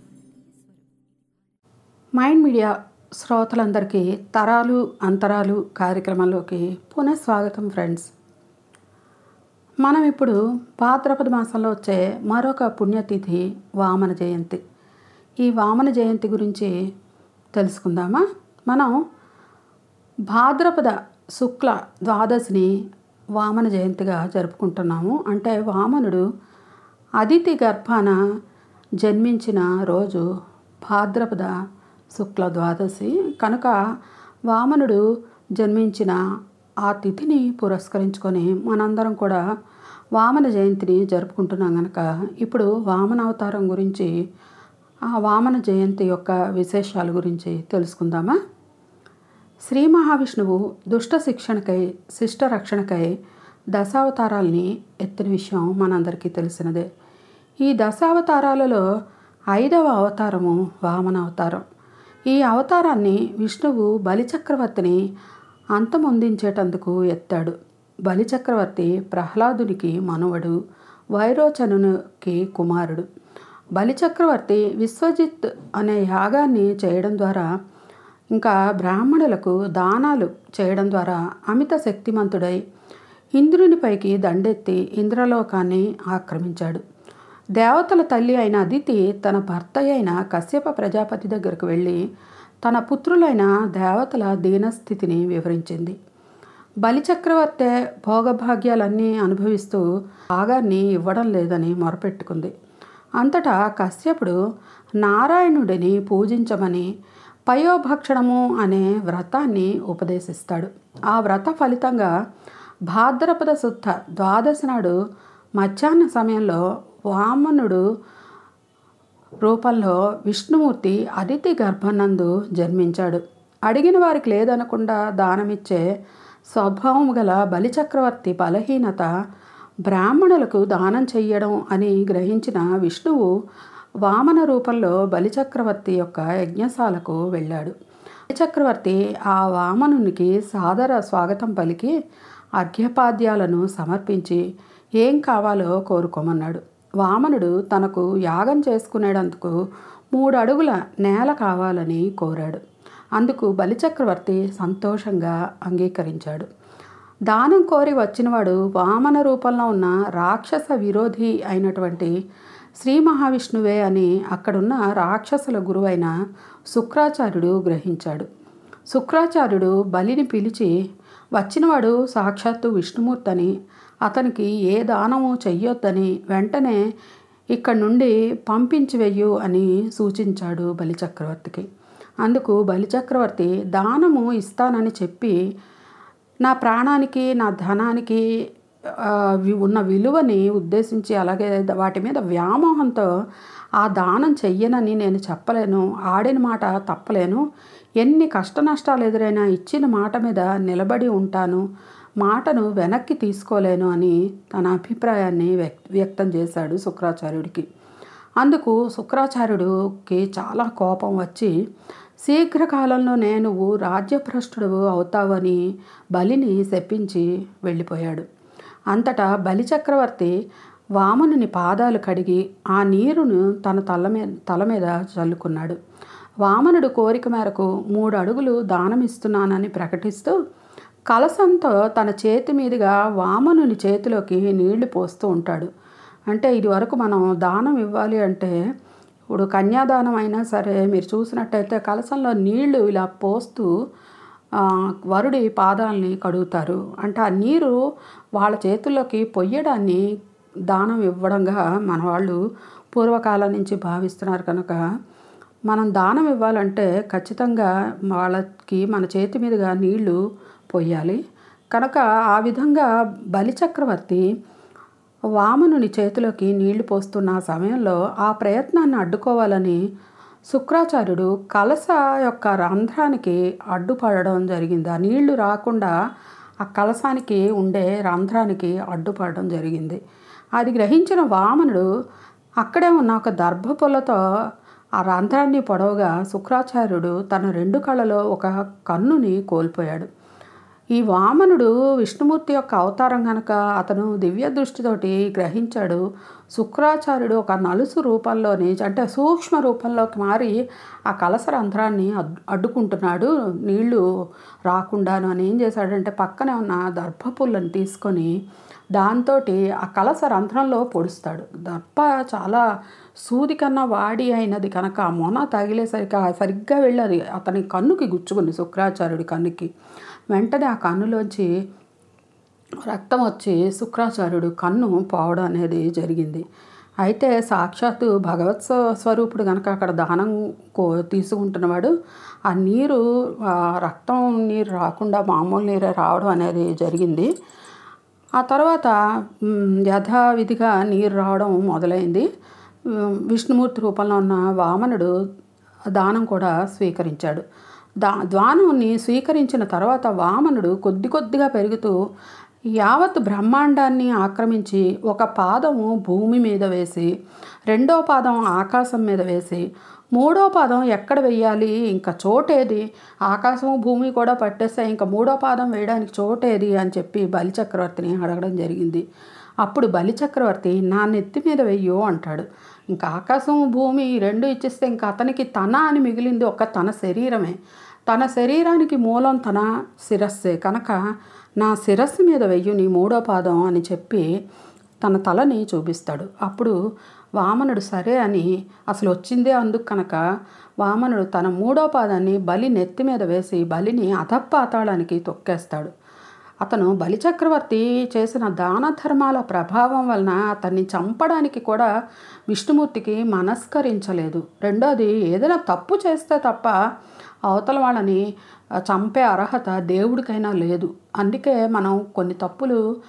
మైండ్ మీడియా శ్రోతలందరికీ తరాలు అంతరాలు కార్యక్రమంలోకి పునఃస్వాగతం ఫ్రెండ్స్ మనం ఇప్పుడు భాద్రపద మాసంలో వచ్చే మరొక పుణ్యతిథి వామన జయంతి ఈ వామన జయంతి గురించి తెలుసుకుందామా మనం భాద్రపద శుక్ల ద్వాదశిని వామన జయంతిగా జరుపుకుంటున్నాము అంటే వామనుడు అదితి గర్భాన జన్మించిన రోజు భాద్రపద శుక్ల ద్వాదశి కనుక వామనుడు జన్మించిన ఆ తిథిని పురస్కరించుకొని మనందరం కూడా వామన జయంతిని జరుపుకుంటున్నాం కనుక ఇప్పుడు వామన అవతారం గురించి ఆ వామన జయంతి యొక్క విశేషాల గురించి తెలుసుకుందామా శ్రీ మహావిష్ణువు దుష్ట శిక్షణకై శిష్ట రక్షణకై దశావతారాల్ని ఎత్తిన విషయం మనందరికీ తెలిసినదే ఈ దశావతారాలలో ఐదవ అవతారము వామన అవతారం ఈ అవతారాన్ని విష్ణువు బలిచక్రవర్తిని అంతమొందించేటందుకు ఎత్తాడు బలిచక్రవర్తి ప్రహ్లాదునికి మనువడు వైరోచనునికి కుమారుడు బలిచక్రవర్తి విశ్వజిత్ అనే యాగాన్ని చేయడం ద్వారా ఇంకా బ్రాహ్మణులకు దానాలు చేయడం ద్వారా అమిత శక్తిమంతుడై ఇంద్రునిపైకి దండెత్తి ఇంద్రలోకాన్ని ఆక్రమించాడు దేవతల తల్లి అయిన అదితి తన భర్త అయిన కశ్యప ప్రజాపతి దగ్గరకు వెళ్ళి తన పుత్రులైన దేవతల దీనస్థితిని వివరించింది బలిచక్రవర్తి భోగభాగ్యాలన్నీ అనుభవిస్తూ భాగాన్ని ఇవ్వడం లేదని మొరపెట్టుకుంది అంతటా కశ్యపుడు నారాయణుడిని పూజించమని పయోభక్షణము అనే వ్రతాన్ని ఉపదేశిస్తాడు ఆ వ్రత ఫలితంగా భాద్రపద శుద్ధ ద్వాదశి నాడు మధ్యాహ్న సమయంలో వామనుడు రూపంలో విష్ణుమూర్తి అదితి గర్భనందు జన్మించాడు అడిగిన వారికి లేదనకుండా దానమిచ్చే స్వభావం గల బలిచక్రవర్తి బలహీనత బ్రాహ్మణులకు దానం చెయ్యడం అని గ్రహించిన విష్ణువు వామన రూపంలో బలిచక్రవర్తి యొక్క యజ్ఞశాలకు వెళ్ళాడు బలిచక్రవర్తి ఆ వామనునికి సాదర స్వాగతం పలికి అర్ఘ్యపాద్యాలను సమర్పించి ఏం కావాలో కోరుకోమన్నాడు వామనుడు తనకు యాగం చేసుకునేటందుకు మూడు అడుగుల నేల కావాలని కోరాడు అందుకు బలిచక్రవర్తి సంతోషంగా అంగీకరించాడు దానం కోరి వచ్చినవాడు వామన రూపంలో ఉన్న రాక్షస విరోధి అయినటువంటి శ్రీ మహావిష్ణువే అని అక్కడున్న రాక్షసుల గురువైన శుక్రాచార్యుడు గ్రహించాడు శుక్రాచార్యుడు బలిని పిలిచి వచ్చినవాడు సాక్షాత్తు విష్ణుమూర్తని అతనికి ఏ దానము చెయ్యొద్దని వెంటనే ఇక్కడి నుండి పంపించి వెయ్యు అని సూచించాడు బలిచక్రవర్తికి అందుకు బలిచక్రవర్తి దానము ఇస్తానని చెప్పి నా ప్రాణానికి నా ధనానికి ఆ, వి- ఉన్న విలువని ఉద్దేశించి అలాగే ద- వాటి మీద వ్యామోహంతో ఆ దానం చెయ్యనని నేను చెప్పలేను ఆడిన మాట తప్పలేను ఎన్ని కష్ట నష్టాలు ఎదురైనా ఇచ్చిన మాట మీద నిలబడి ఉంటాను మాటను వెనక్కి తీసుకోలేను అని తన అభిప్రాయాన్ని వ్యక్ వ్యక్తం చేశాడు శుక్రాచార్యుడికి అందుకు శుక్రాచార్యుడికి చాలా కోపం వచ్చి శీఘ్రకాలంలోనే నువ్వు రాజ్యభ్రష్టుడు అవుతావని బలిని శపించి వెళ్ళిపోయాడు అంతటా బలిచక్రవర్తి వామనుని పాదాలు కడిగి ఆ నీరును తన తల మీద తల మీద చల్లుకున్నాడు వామనుడు కోరిక మేరకు మూడు అడుగులు దానమిస్తున్నానని ప్రకటిస్తూ కలసంతో తన చేతి మీదుగా వామనుని చేతిలోకి నీళ్లు పోస్తూ ఉంటాడు అంటే ఇది వరకు మనం దానం ఇవ్వాలి అంటే ఇప్పుడు కన్యాదానం అయినా సరే మీరు చూసినట్టయితే కలసంలో నీళ్లు ఇలా పోస్తూ ఆ, వరుడి పాదాలని కడుగుతారు అంటే ఆ నీరు వాళ్ళ చేతుల్లోకి పొయ్యడాన్ని దానం ఇవ్వడంగా మన వాళ్ళు పూర్వకాలం నుంచి భావిస్తున్నారు కనుక మనం దానం ఇవ్వాలంటే ఖచ్చితంగా వాళ్ళకి మన చేతి మీదుగా నీళ్లు పొయ్యాలి కనుక ఆ విధంగా బలిచక్రవర్తి వామనుని చేతిలోకి నీళ్లు పోస్తున్న సమయంలో ఆ ప్రయత్నాన్ని అడ్డుకోవాలని శుక్రాచార్యుడు కలస యొక్క రంధ్రానికి అడ్డుపడడం జరిగింది ఆ నీళ్లు రాకుండా ఆ కలసానికి ఉండే రంధ్రానికి అడ్డుపడడం జరిగింది అది గ్రహించిన వామనుడు అక్కడే ఉన్న ఒక దర్భపుల్లతో ఆ రంధ్రాన్ని పొడవుగా శుక్రాచార్యుడు తన రెండు కళ్ళలో ఒక కన్నుని కోల్పోయాడు ఈ వామనుడు విష్ణుమూర్తి యొక్క అవతారం కనుక అతను దివ్య దృష్టితోటి గ్రహించాడు శుక్రాచార్యుడు ఒక నలుసు రూపంలోని అంటే సూక్ష్మ రూపంలోకి మారి ఆ కలస రంధ్రాన్ని అడ్- అడ్డుకుంటున్నాడు నీళ్లు రాకుండాను అని ఏం చేశాడంటే పక్కనే ఉన్న దర్భపుల్లను తీసుకొని దాంతో ఆ కలస రంధ్రంలో పొడుస్తాడు దర్భ చాలా సూది కన్నా వాడి అయినది కనుక ఆ మొన తగిలేసరికి ఆ సరిగ్గా వెళ్ళి అది అతని కన్నుకి గుచ్చుకుంది శుక్రాచార్యుడి కన్నుకి వెంటనే ఆ కన్నులోంచి రక్తం వచ్చి శుక్రాచార్యుడు కన్ను పోవడం అనేది జరిగింది అయితే సాక్షాత్తు భగవత్ స్వ- స్వరూపుడు కనుక అక్కడ దానం కో తీసుకుంటున్నవాడు ఆ నీరు ఆ రక్తం నీరు రాకుండా మామూలు నీరే రావడం అనేది జరిగింది ఆ తర్వాత మ్, యథావిధిగా నీరు రావడం మొదలైంది మ్, విష్ణుమూర్తి రూపంలో ఉన్న వామనుడు దానం కూడా స్వీకరించాడు దా ద్వానాన్ని స్వీకరించిన తర్వాత వామనుడు కొద్ది కొద్దిగా పెరుగుతూ యావత్ బ్రహ్మాండాన్ని ఆక్రమించి ఒక పాదము భూమి మీద వేసి రెండో పాదం ఆకాశం మీద వేసి మూడో పాదం ఎక్కడ వెయ్యాలి ఇంకా చోటేది ఆకాశము భూమి కూడా పట్టేస్తే ఇంకా మూడో పాదం వేయడానికి చోటేది అని చెప్పి బలిచక్రవర్తిని అడగడం జరిగింది అప్పుడు బలిచక్రవర్తి నా నెత్తి మీద వెయ్యో అంటాడు ఇంకా ఆకాశం భూమి ఈ రెండు ఇచ్చిస్తే ఇంకా అతనికి తన అని మిగిలింది ఒక తన శరీరమే తన శరీరానికి మూలం తన శిరస్సే కనుక నా శిరస్సు మీద వెయ్యు నీ మూడో పాదం అని చెప్పి తన తలని చూపిస్తాడు అప్పుడు వామనుడు సరే అని అసలు వచ్చిందే అందుకు కనుక వామనుడు తన మూడో పాదాన్ని బలి నెత్తి మీద వేసి బలిని అధపాతాళానికి తొక్కేస్తాడు అతను బలిచక్రవర్తి చేసిన దాన ధర్మాల ప్రభావం వలన అతన్ని చంపడానికి కూడా విష్ణుమూర్తికి మనస్కరించలేదు రెండోది ఏదైనా తప్పు చేస్తే తప్ప అవతల వాళ్ళని ఆ, చంపే అర్హత దేవుడికైనా లేదు అందుకే మనం కొన్ని తప్పులు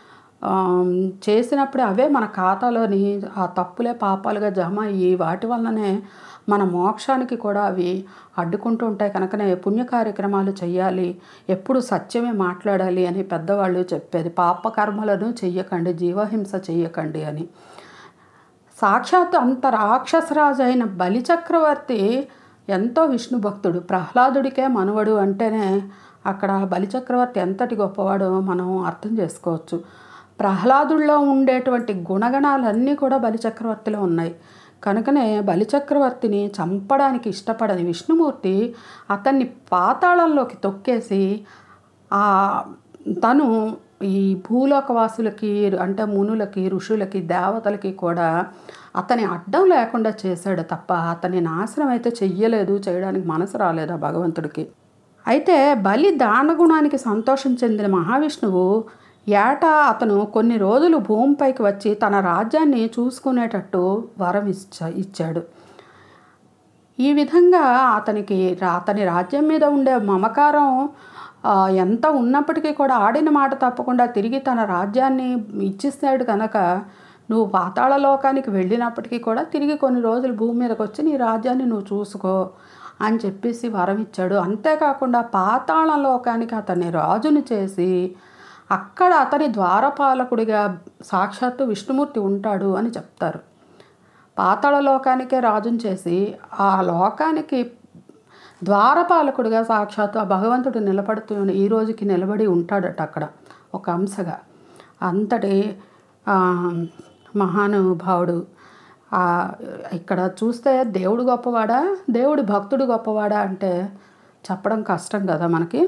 ఆమ్, చేసినప్పుడు అవే మన ఖాతాలోని ఆ తప్పులే పాపాలుగా జమ అయ్యి వాటి వల్లనే మన మోక్షానికి కూడా అవి అడ్డుకుంటూ ఉంటాయి కనుకనే పుణ్య కార్యక్రమాలు చేయాలి ఎప్పుడు సత్యమే మాట్లాడాలి అని పెద్దవాళ్ళు చెప్పేది పాప కర్మలను చెయ్యకండి జీవహింస చెయ్యకండి అని సాక్షాత్ అంత రాక్షసరాజు అయిన బలిచక్రవర్తి ఎంతో విష్ణు భక్తుడు ప్రహ్లాదుడికే మనవడు అంటేనే అక్కడ బలిచక్రవర్తి ఎంతటి గొప్పవాడో మనం అర్థం చేసుకోవచ్చు ప్రహ్లాదుల్లో ఉండేటువంటి గుణగణాలన్నీ కూడా బలిచక్రవర్తిలో ఉన్నాయి కనుకనే బలిచక్రవర్తిని చంపడానికి ఇష్టపడని విష్ణుమూర్తి అతన్ని పాతాళంలోకి తొక్కేసి ఆ తను ఈ భూలోకవాసులకి అంటే మునులకి ఋషులకి దేవతలకి కూడా అతని అడ్డం లేకుండా చేశాడు తప్ప అతని నాశనం అయితే చెయ్యలేదు చేయడానికి మనసు రాలేదు ఆ భగవంతుడికి అయితే బలి దానగుణానికి సంతోషం చెందిన మహావిష్ణువు ఏటా అతను కొన్ని రోజులు భూమిపైకి వచ్చి తన రాజ్యాన్ని చూసుకునేటట్టు వరం ఇచ్చా ఇచ్చాడు ఈ విధంగా అతనికి రా- అతని రాజ్యం మీద ఉండే మమకారం ఆ, ఎంత ఉన్నప్పటికీ కూడా ఆడిన మాట తప్పకుండా తిరిగి తన రాజ్యాన్ని ఇచ్చిస్తాడు కనుక నువ్వు పాతాళ లోకానికి వెళ్ళినప్పటికీ కూడా తిరిగి కొన్ని రోజులు భూమి మీదకి వచ్చి నీ రాజ్యాన్ని నువ్వు చూసుకో అని చెప్పేసి వరం ఇచ్చాడు అంతేకాకుండా పాతాళ లోకానికి అతన్ని రాజుని చేసి అక్కడ అతని ద్వారపాలకుడిగా సాక్షాత్తు విష్ణుమూర్తి ఉంటాడు అని చెప్తారు పాతాళ లోకానికే రాజుని చేసి ఆ లోకానికి ద్వారపాలకుడిగా సాక్షాత్తు ఆ భగవంతుడు నిలబడుతూ ఈ రోజుకి నిలబడి ఉంటాడట అక్కడ ఒక అంశగా అంతటి ఆ, మహానుభావుడు ఆ, ఇక్కడ చూస్తే దేవుడు గొప్పవాడా దేవుడి భక్తుడు గొప్పవాడా అంటే చెప్పడం కష్టం కదా మనకి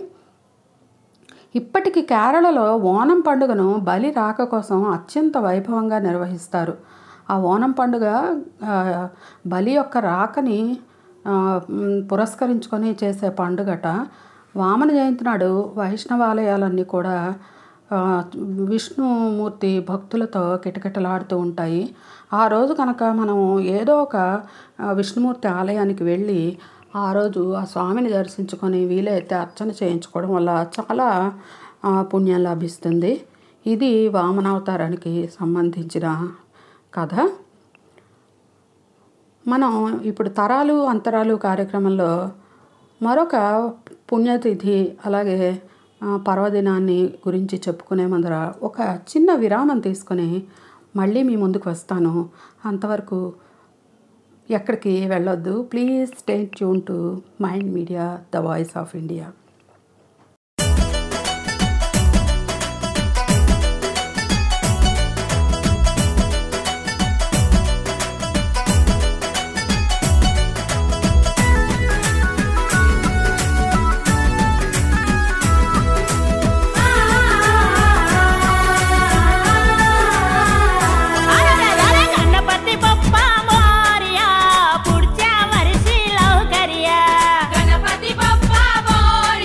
ఇప్పటికి కేరళలో ఓనం పండుగను బలి రాక కోసం అత్యంత వైభవంగా నిర్వహిస్తారు ఆ ఓనం పండుగ ఆ, బలి యొక్క రాకని ఆ, మ్, పురస్కరించుకొని చేసే పండుగట వామన జయంతి నాడు వైష్ణవాలయాలన్నీ కూడా ఆ, విష్ణుమూర్తి భక్తులతో కిటకిటలాడుతూ ఉంటాయి ఆ రోజు కనుక మనం ఏదో ఒక ఆ, విష్ణుమూర్తి ఆలయానికి వెళ్ళి ఆ రోజు ఆ స్వామిని దర్శించుకొని వీలైతే అర్చన చేయించుకోవడం వల్ల చాలా ఆ, పుణ్యం లభిస్తుంది ఇది వామనావతారానికి సంబంధించిన కథ మనం ఇప్పుడు తరాలు అంతరాలు కార్యక్రమంలో మరొక పుణ్యతిథి అలాగే ఆ, పర్వదినాన్ని గురించి చెప్పుకునే ముందర ఒక చిన్న విరామం తీసుకొని మళ్ళీ మీ ముందుకు వస్తాను అంతవరకు ఎక్కడికి వెళ్ళొద్దు please stay tune to mind media the voice of India
Ganpati Bappa Morya पुढच्या वर्षी लवकर या गणपती बाप्पा मोरया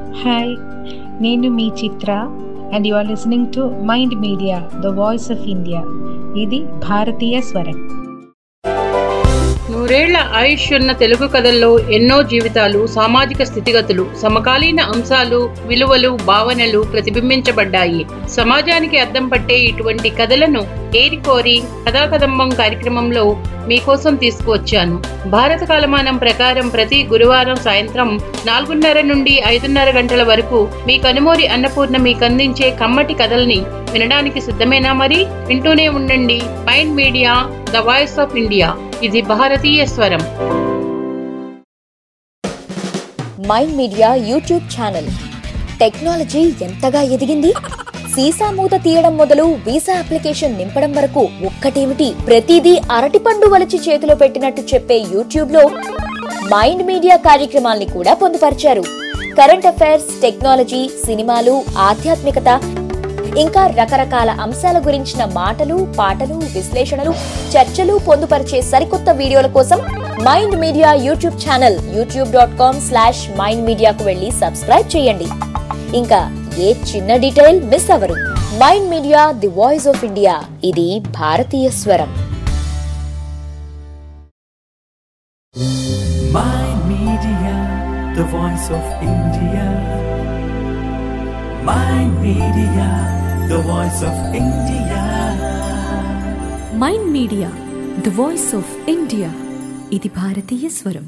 హాయ్ నేను మీ Chitra and you are listening to mind media the voice of India ఇది భారతీయ స్వరం
నూరేళ్ల ఆయుష్ ఉన్న తెలుగు కథల్లో ఎన్నో జీవితాలు సామాజిక స్థితిగతులు సమకాలీన అంశాలు విలువలు భావనలు ప్రతిబింబించబడ్డాయి సమాజానికి అద్దం పట్టే ఇటువంటి కథలను ఏరికోరి కథాకదంబం కార్యక్రమంలో మీకోసం తీసుకువచ్చాను భారత కాలమానం ప్రకారం ప్రతి గురువారం సాయంత్రం నాలుగున్నర నుండి ఐదున్నర గంటల వరకు మీ కనుమూరి అన్నపూర్ణ మీకు అందించే కమ్మటి కథల్ని వినడానికి సిద్ధమేనా మరి వింటూనే ఉండండి mind media the voice of India ఇది భారతీయ స్వరం
mind media YouTube channel technology ఎంతగా ఎదిగింది సీసా మూత తీయడం మొదలు వీసా అప్లికేషన్ నింపడం వరకు ఒక్కటేమిటి ప్రతిదీ అరటిపండు వలిచి చేతిలో పెట్టినట్టు చెప్పే యూట్యూబ్ లో మైండ్ మీడియా కార్యక్రమాల్ని కూడా పొందుపరిచారు కరెంట్ అఫైర్స్ టెక్నాలజీ సినిమాలు ఆధ్యాత్మికత ఇంకా రకరకాల అంశాల గురించిన మాటలు పాటలు విశ్లేషణలు చర్చలు పొందుపరిచే సరికొత్త వీడియోల కోసం mind media YouTube channel YouTube dot com slash mind మీడియాకు వెళ్ళి సబ్స్క్రైబ్ చేయండి ఇంకా ఏ చిన్న డీటెయిల్ మిస్ అవ్వరు mind media the voice of India ఇది భారతీయ స్వరం
Mind Media, the voice of India. Mind Media, the voice of India.
Mind media the voice of India ఇది భారతీయ స్వరం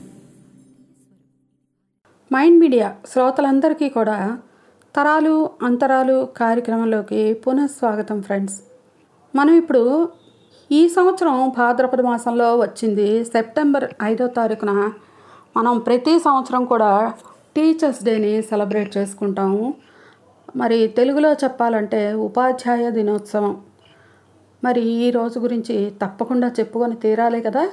మైండ్ మీడియా శ్రోతలందరికీ కూడా తరాలు అంతరాలు కార్యక్రమంలోకి పునఃస్వాగతం ఫ్రెండ్స్ మనం ఇప్పుడు ఈ సంవత్సరం భాద్రపద మాసంలో వచ్చింది సెప్టెంబర్ ఐదో తారీఖున మనం ప్రతి సంవత్సరం కూడా టీచర్స్ డేని సెలబ్రేట్ చేసుకుంటాము మరి తెలుగులో చెప్పాలంటే ఉపాధ్యాయ దినోత్సవం మరి ఈ రోజు గురించి తప్పకుండా చెప్పుకొని తీరాలి కదా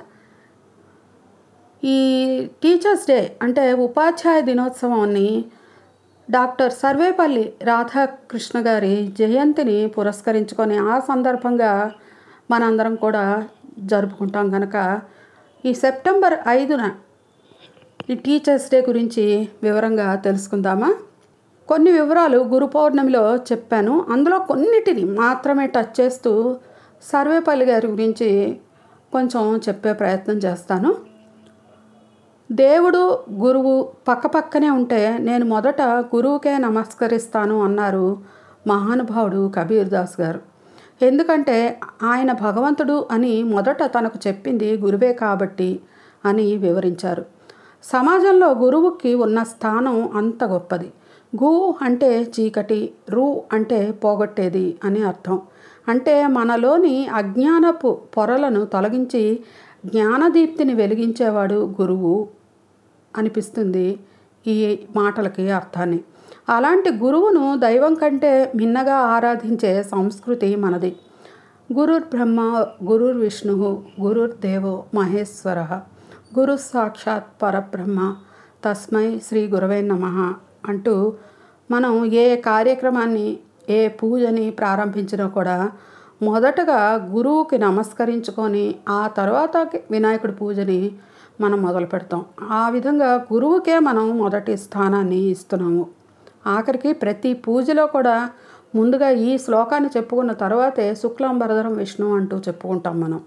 ఈ టీచర్స్ డే అంటే ఉపాధ్యాయ దినోత్సవాన్ని డాక్టర్ సర్వేపల్లి రాధాకృష్ణ గారి జయంతిని పురస్కరించుకొని ఆ సందర్భంగా మనందరం కూడా జరుపుకుంటాం కనుక ఈ సెప్టెంబర్ ఐదున ఈ టీచర్స్ డే గురించి వివరంగా తెలుసుకుందామా కొన్ని వివరాలు గురు పౌర్ణమిలో చెప్పాను అందులో కొన్నిటిని మాత్రమే టచ్ చేస్తూ సర్వేపల్లి గారి గురించి కొంచెం చెప్పే ప్రయత్నం చేస్తాను దేవుడు గురువు పక్కపక్కనే ఉంటే నేను మొదట గురువుకే నమస్కరిస్తాను అన్నారు మహానుభావుడు కబీర్ దాస్ గారు ఎందుకంటే ఆయన భగవంతుడు అని మొదట తనకు చెప్పింది గురువే కాబట్టి అని వివరించారు సమాజంలో గురువుకి ఉన్న స్థానం అంత గొప్పది గు అంటే చీకటి రు అంటే పోగొట్టేది అని అర్థం అంటే మనలోని అజ్ఞానపు పొరలను తొలగించి జ్ఞానదీప్తిని వెలిగించేవాడు గురువు అనిపిస్తుంది ఈ మాటలకి అర్థాన్ని అలాంటి గురువును దైవం కంటే మిన్నగా ఆరాధించే సంస్కృతి మనది గురుర్ బ్రహ్మ గురుర్ విష్ణు గురుర్ దేవో మహేశ్వర గురు సాక్షాత్ పరబ్రహ్మ తస్మై శ్రీ గురవే నమ అంటూ మనం ఏ కార్యక్రమాన్ని ఏ పూజని ప్రారంభించినా కూడా మొదటగా గురువుకి నమస్కరించుకొని ఆ తర్వాత వినాయకుడి పూజని మనం మొదలు పెడతాం ఆ విధంగా గురువుకే మనం మొదటి స్థానాన్ని ఇస్తున్నాము ఆఖరికి ప్రతి పూజలో కూడా ముందుగా ఈ శ్లోకాన్ని చెప్పుకున్న తర్వాతే శుక్లాంబరధరం విష్ణు అంటూ చెప్పుకుంటాం మనం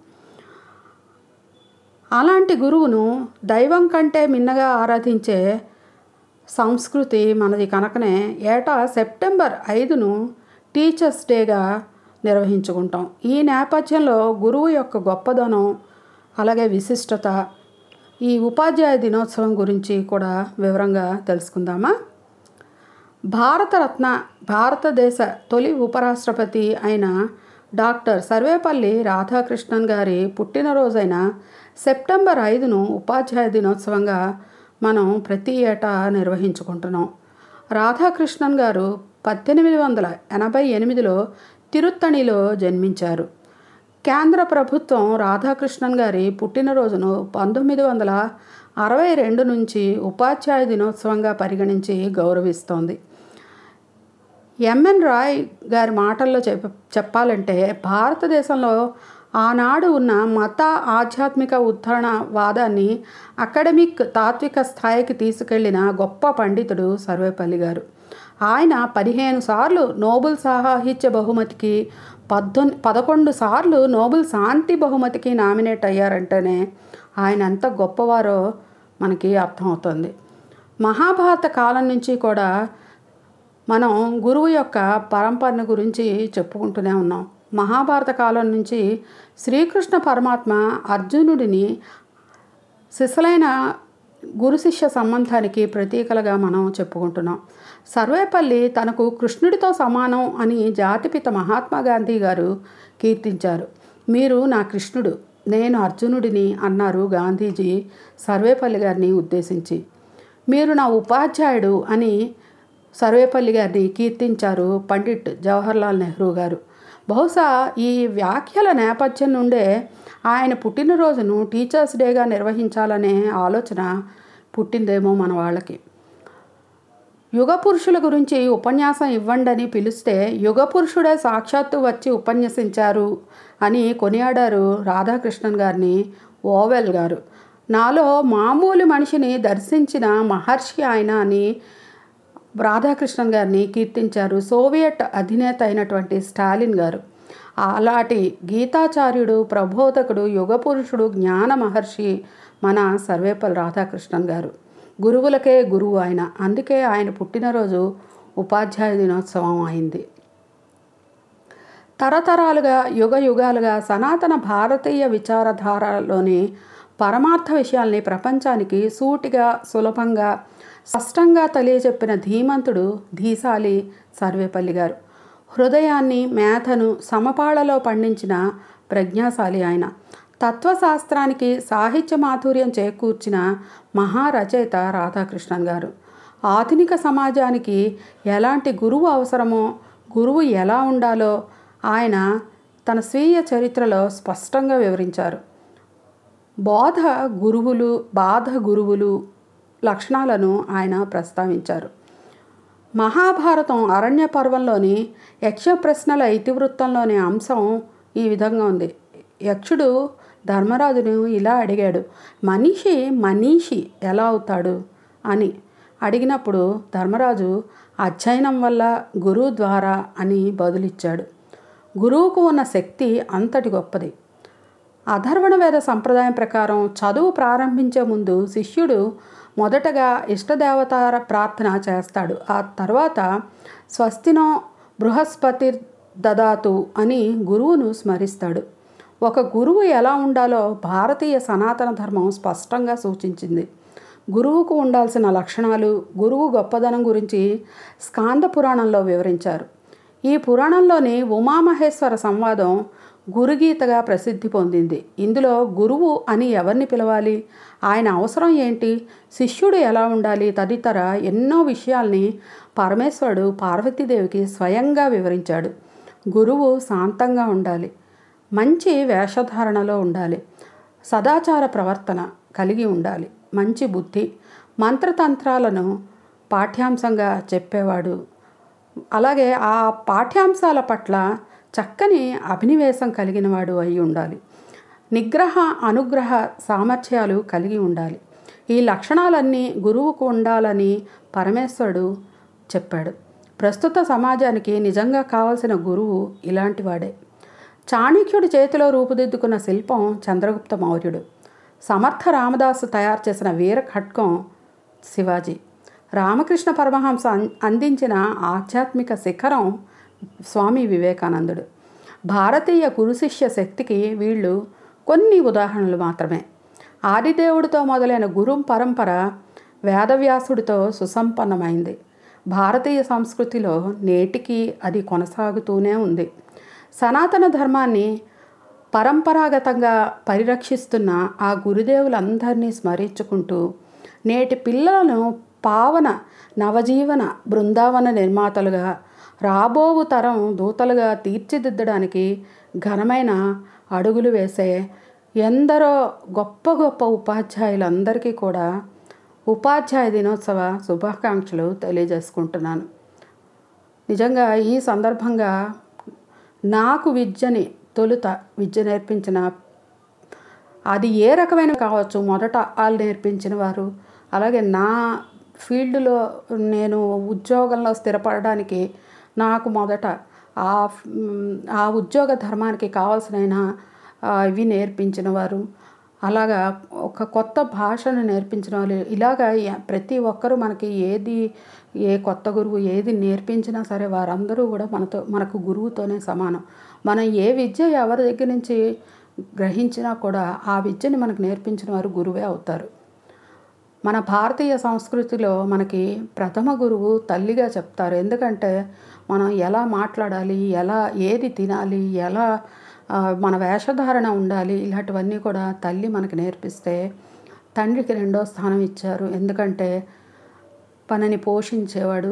అలాంటి గురువును దైవం కంటే మిన్నగా ఆరాధించే సంస్కృతి మనది కనుకనే ఏటా సెప్టెంబర్ ఐదును టీచర్స్ డేగా నిర్వహించుకుంటాం ఈ నేపథ్యంలో గురువు యొక్క గొప్పదనం అలాగే విశిష్టత ఈ ఉపాధ్యాయ దినోత్సవం గురించి కూడా వివరంగా తెలుసుకుందామా భారతరత్న భారతదేశ తొలి ఉపరాష్ట్రపతి అయిన డాక్టర్ సర్వేపల్లి రాధాకృష్ణన్ గారి పుట్టినరోజైన సెప్టెంబర్ ఐదును ఉపాధ్యాయ దినోత్సవంగా మనం ప్రతి ఏటా నిర్వహించుకుంటున్నాం రాధాకృష్ణన్ గారు పద్దెనిమిది వందల ఎనభై ఎనిమిదిలో తిరుత్తణిలో జన్మించారు కేంద్ర ప్రభుత్వం రాధాకృష్ణన్ గారి పుట్టినరోజును పంతొమ్మిది వందల అరవై రెండు నుంచి ఉపాధ్యాయ దినోత్సవంగా పరిగణించి గౌరవిస్తోంది ఎంఎన్ రాయ్ గారి మాటల్లో చెప్ప చెప్పాలంటే భారతదేశంలో ఆనాడు ఉన్న మత ఆధ్యాత్మిక ఉద్ధరణ వాదాన్ని అకాడమిక్ తాత్విక స్థాయికి తీసుకెళ్లిన గొప్ప పండితుడు సర్వేపల్లి గారు ఆయన పదిహేను సార్లు నోబెల్ సాహిత్య బహుమతికి పద్దొన్ పదకొండు సార్లు నోబెల్ శాంతి బహుమతికి నామినేట్ అయ్యారంటేనే ఆయన ఎంత గొప్పవారో మనకి అర్థమవుతుంది మహాభారత కాలం నుంచి కూడా మనం గురువు యొక్క పరంపరను గురించి చెప్పుకుంటూనే ఉన్నాం మహాభారత కాలం నుంచి శ్రీకృష్ణ పరమాత్మ అర్జునుడిని సిసలైన గురు శిష్య సంబంధానికి ప్రతీకలుగా మనం చెప్పుకుంటున్నాం సర్వేపల్లి తనకు కృష్ణుడితో సమానం అని జాతిపిత మహాత్మా గాంధీ గారు కీర్తించారు మీరు నా కృష్ణుడు నేను అర్జునుడిని అన్నారు గాంధీజీ సర్వేపల్లి గారిని ఉద్దేశించి మీరు నా ఉపాధ్యాయుడు అని సర్వేపల్లి గారిని కీర్తించారు పండిట్ జవహర్లాల్ నెహ్రూ గారు బహుశా ఈ వ్యాఖ్యల నేపథ్యం నుండే ఆయన పుట్టినరోజును టీచర్స్ డేగా నిర్వహించాలనే ఆలోచన పుట్టిందేమో మన వాళ్ళకి యుగ పురుషుల గురించి ఉపన్యాసం ఇవ్వండి అని పిలిస్తే యుగ పురుషుడే సాక్షాత్తు వచ్చి ఉపన్యసించారు అని కొనియాడారు రాధాకృష్ణన్ గారిని ఓవెల్ గారు నాలో మామూలు మనిషిని దర్శించిన మహర్షి ఆయన అని రాధాకృష్ణన్ గారిని కీర్తించారు సోవియట్ అధినేత అయినటువంటి స్టాలిన్ గారు అలాంటి గీతాచార్యుడు ప్రబోధకుడు యుగపురుషుడు జ్ఞాన మహర్షి మన సర్వేపల్లి రాధాకృష్ణన్ గారు గురువులకే గురువు ఆయన అందుకే ఆయన పుట్టినరోజు ఉపాధ్యాయ దినోత్సవం అయింది తరతరాలుగా యుగ యుగాలుగా సనాతన భారతీయ విచారధారలోని పరమార్థ విషయాల్ని ప్రపంచానికి సూటిగా సులభంగా స్పష్టంగా తెలియజెప్పిన ధీమంతుడు ధీశాలి సర్వేపల్లి గారు హృదయాన్ని మేధను సమపాళలో పండించిన ప్రజ్ఞాశాలి ఆయన తత్వశాస్త్రానికి సాహిత్య మాధుర్యం చేకూర్చిన మహారచయిత రాధాకృష్ణన్ గారు ఆధునిక సమాజానికి ఎలాంటి గురువు అవసరమో గురువు ఎలా ఉండాలో ఆయన తన స్వీయ చరిత్రలో స్పష్టంగా వివరించారు బోధ గురువులు బాధ గురువులు లక్షణాలను ఆయన ప్రస్తావించారు మహాభారతం అరణ్య పర్వంలోని యక్ష ప్రశ్నల ఇతివృత్తంలోని అంశం ఈ విధంగా ఉంది యక్షుడు ధర్మరాజును ఇలా అడిగాడు మనిషి మనీషి ఎలా అవుతాడు అని అడిగినప్పుడు ధర్మరాజు అధ్యయనం వల్ల గురువు ద్వారా అని బదులిచ్చాడు గురువుకు ఉన్న శక్తి అంతటి గొప్పది అధర్వణ వేద సంప్రదాయం ప్రకారం చదువు ప్రారంభించే ముందు శిష్యుడు మొదటగా ఇష్టదేవతార ప్రార్థన చేస్తాడు ఆ తర్వాత స్వస్తినో బృహస్పతి దదాతు అని గురువును స్మరిస్తాడు ఒక గురువు ఎలా ఉండాలో భారతీయ సనాతన ధర్మం స్పష్టంగా సూచించింది గురువుకు ఉండాల్సిన లక్షణాలు గురువు గొప్పదనం గురించి స్కాంద పురాణంలో వివరించారు ఈ పురాణంలోని ఉమామహేశ్వర సంవాదం గురుగీతగా ప్రసిద్ధి పొందింది ఇందులో గురువు అని ఎవరిని పిలవాలి ఆయన అవసరం ఏంటి శిష్యుడు ఎలా ఉండాలి తదితర ఎన్నో విషయాల్ని పరమేశ్వరుడు పార్వతీదేవికి స్వయంగా వివరించాడు గురువు శాంతంగా ఉండాలి మంచి వేషధారణలో ఉండాలి సదాచార ప్రవర్తన కలిగి ఉండాలి మంచి బుద్ధి మంత్రతంత్రాలను పాఠ్యాంశంగా చెప్పేవాడు అలాగే ఆ పాఠ్యాంశాల పట్ల చక్కని అభినివేశం కలిగినవాడు అయి ఉండాలి నిగ్రహ అనుగ్రహ సామర్థ్యాలు కలిగి ఉండాలి ఈ లక్షణాలన్నీ గురువుకు ఉండాలని పరమేశ్వరుడు చెప్పాడు ప్రస్తుత సమాజానికి నిజంగా కావలసిన గురువు ఇలాంటివాడే చాణక్యుడి చేతిలో రూపుదిద్దుకున్న శిల్పం చంద్రగుప్త మౌర్యుడు సమర్థ రామదాసు తయారు చేసిన వీర ఖడ్గం శివాజీ రామకృష్ణ పరమహంస అందించిన ఆధ్యాత్మిక శిఖరం స్వామి వివేకానందుడు భారతీయ గురు శిష్య శక్తికి వీళ్ళు కొన్ని ఉదాహరణలు మాత్రమే ఆదిదేవుడితో మొదలైన గురు పరంపర వేదవ్యాసుడితో సుసంపన్నమైంది భారతీయ సంస్కృతిలో నేటికి అది కొనసాగుతూనే ఉంది సనాతన ధర్మాన్ని పరంపరాగతంగా పరిరక్షిస్తున్న ఆ గురుదేవులందరినీ స్మరించుకుంటూ నేటి పిల్లలను పావన నవజీవన బృందావన నిర్మాతలుగా రాబోవు తరం దూతలుగా తీర్చిదిద్దడానికి ఘనమైన అడుగులు వేసే ఎందరో గొప్ప గొప్ప ఉపాధ్యాయులందరికీ కూడా ఉపాధ్యాయ దినోత్సవ శుభాకాంక్షలు తెలియజేసుకుంటున్నాను నిజంగా ఈ సందర్భంగా నాకు విద్యని తొలుత విద్య నేర్పించిన అది ఏ రకమైన కావచ్చు మొదట వాళ్ళు నేర్పించిన వారు అలాగే నా ఫీల్డ్లో నేను ఉద్యోగంలో స్థిరపడడానికి నాకు మొదట ఆ మ్, ఆ ఉద్యోగ ధర్మానికి కావాల్సిన ఆ, ఇవి నేర్పించిన వారు అలాగా ఒక కొత్త భాషను నేర్పించిన వాళ్ళు ఇలాగా య- ప్రతి ఒక్కరూ మనకి ఏది ఏ కొత్త గురువు ఏది నేర్పించినా సరే వారందరూ కూడా మనతో మనకు గురువుతోనే సమానం మనం ఏ విద్య ఎవరి దగ్గర నుంచి గ్రహించినా కూడా ఆ విద్యని మనకు నేర్పించిన వారు గురువే అవుతారు మన భారతీయ సంస్కృతిలో మనకి ప్రథమ గురువు తల్లిగా చెప్తారు ఎందుకంటే మనం ఎలా మాట్లాడాలి ఎలా ఏది తినాలి ఎలా ఆ, మన వేషధారణ ఉండాలి ఇలాంటివన్నీ కూడా తల్లి మనకి నేర్పిస్తే తండ్రికి రెండో స్థానం ఇచ్చారు ఎందుకంటే మనని పోషించేవాడు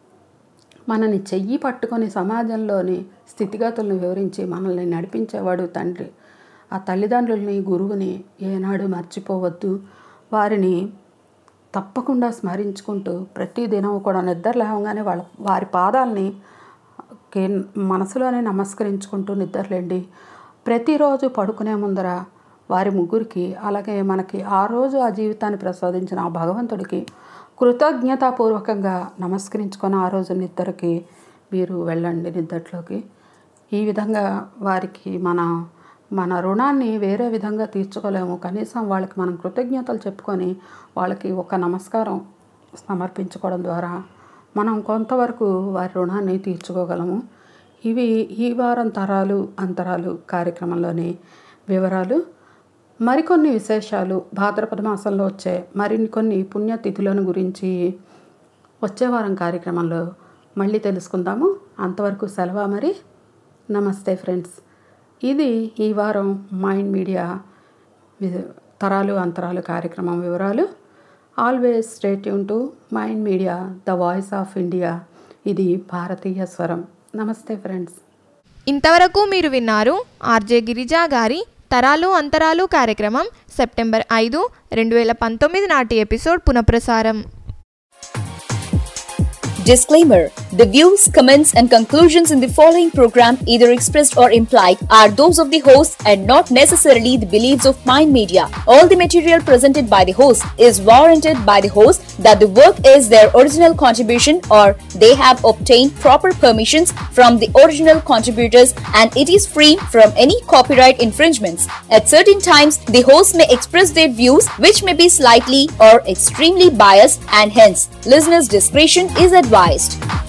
మనని చెయ్యి పట్టుకొని సమాజంలోని స్థితిగతులను వివరించి మనల్ని నడిపించేవాడు తండ్రి ఆ తల్లిదండ్రుల్ని గురువుని ఏనాడు మర్చిపోవద్దు వారిని తప్పకుండా స్మరించుకుంటూ ప్రతి దినం కూడా నిద్ర లేవగానే వాళ్ళ వారి పాదాలని కే మనసులోనే నమస్కరించుకుంటూ నిద్రలేండి ప్రతిరోజు పడుకునే ముందర వారి ముగ్గురికి అలాగే మనకి ఆ రోజు ఆ జీవితాన్ని ప్రసాదించిన ఆ భగవంతుడికి కృతజ్ఞతాపూర్వకంగా నమస్కరించుకొని ఆ రోజు నిద్రకి మీరు వెళ్ళండి నిద్రలోకి ఈ విధంగా వారికి మన మన రుణాన్ని వేరే విధంగా తీర్చుకోలేము కనీసం వాళ్ళకి మనం కృతజ్ఞతలు చెప్పుకొని వాళ్ళకి ఒక నమస్కారం సమర్పించుకోవడం ద్వారా మనం కొంతవరకు వారి రుణాన్ని తీర్చుకోగలము ఇవి ఈ వారం తరాలు అంతరాలు కార్యక్రమంలోని వివరాలు మరికొన్ని విశేషాలు భాద్రపద మాసంలో వచ్చే మరిన్ని కొన్ని పుణ్యతిథులను గురించి వచ్చే వారం కార్యక్రమంలో మళ్ళీ తెలుసుకుందాము అంతవరకు సెలవు మరి నమస్తే ఫ్రెండ్స్ ఇది ఈ వారం మైండ్ మీడియా వి- తరాలు అంతరాలు కార్యక్రమం వివరాలు ఆల్వేస్ స్టేట్ యూన్ to mind media the voice of India ఇది భారతీయ స్వరం నమస్తే ఫ్రెండ్స్
ఇంతవరకు మీరు విన్నారు ఆర్జే గిరిజా గారి తరాలు అంతరాలు కార్యక్రమం సెప్టెంబర్ ఐదు రెండు వేల పంతొమ్మిది నాటి ఎపిసోడ్ పునఃప్రసారం
Disclaimer The views, comments, and conclusions in the following program, either expressed or implied, are those of the host and not necessarily the beliefs of Mind Media. All the material presented by the host is warranted by the host that the work is their original contribution or they have obtained proper permissions from the original contributors and it is free from any copyright infringements. At certain times, the host may express their views which may be slightly or extremely biased and hence listeners' discretion is advised.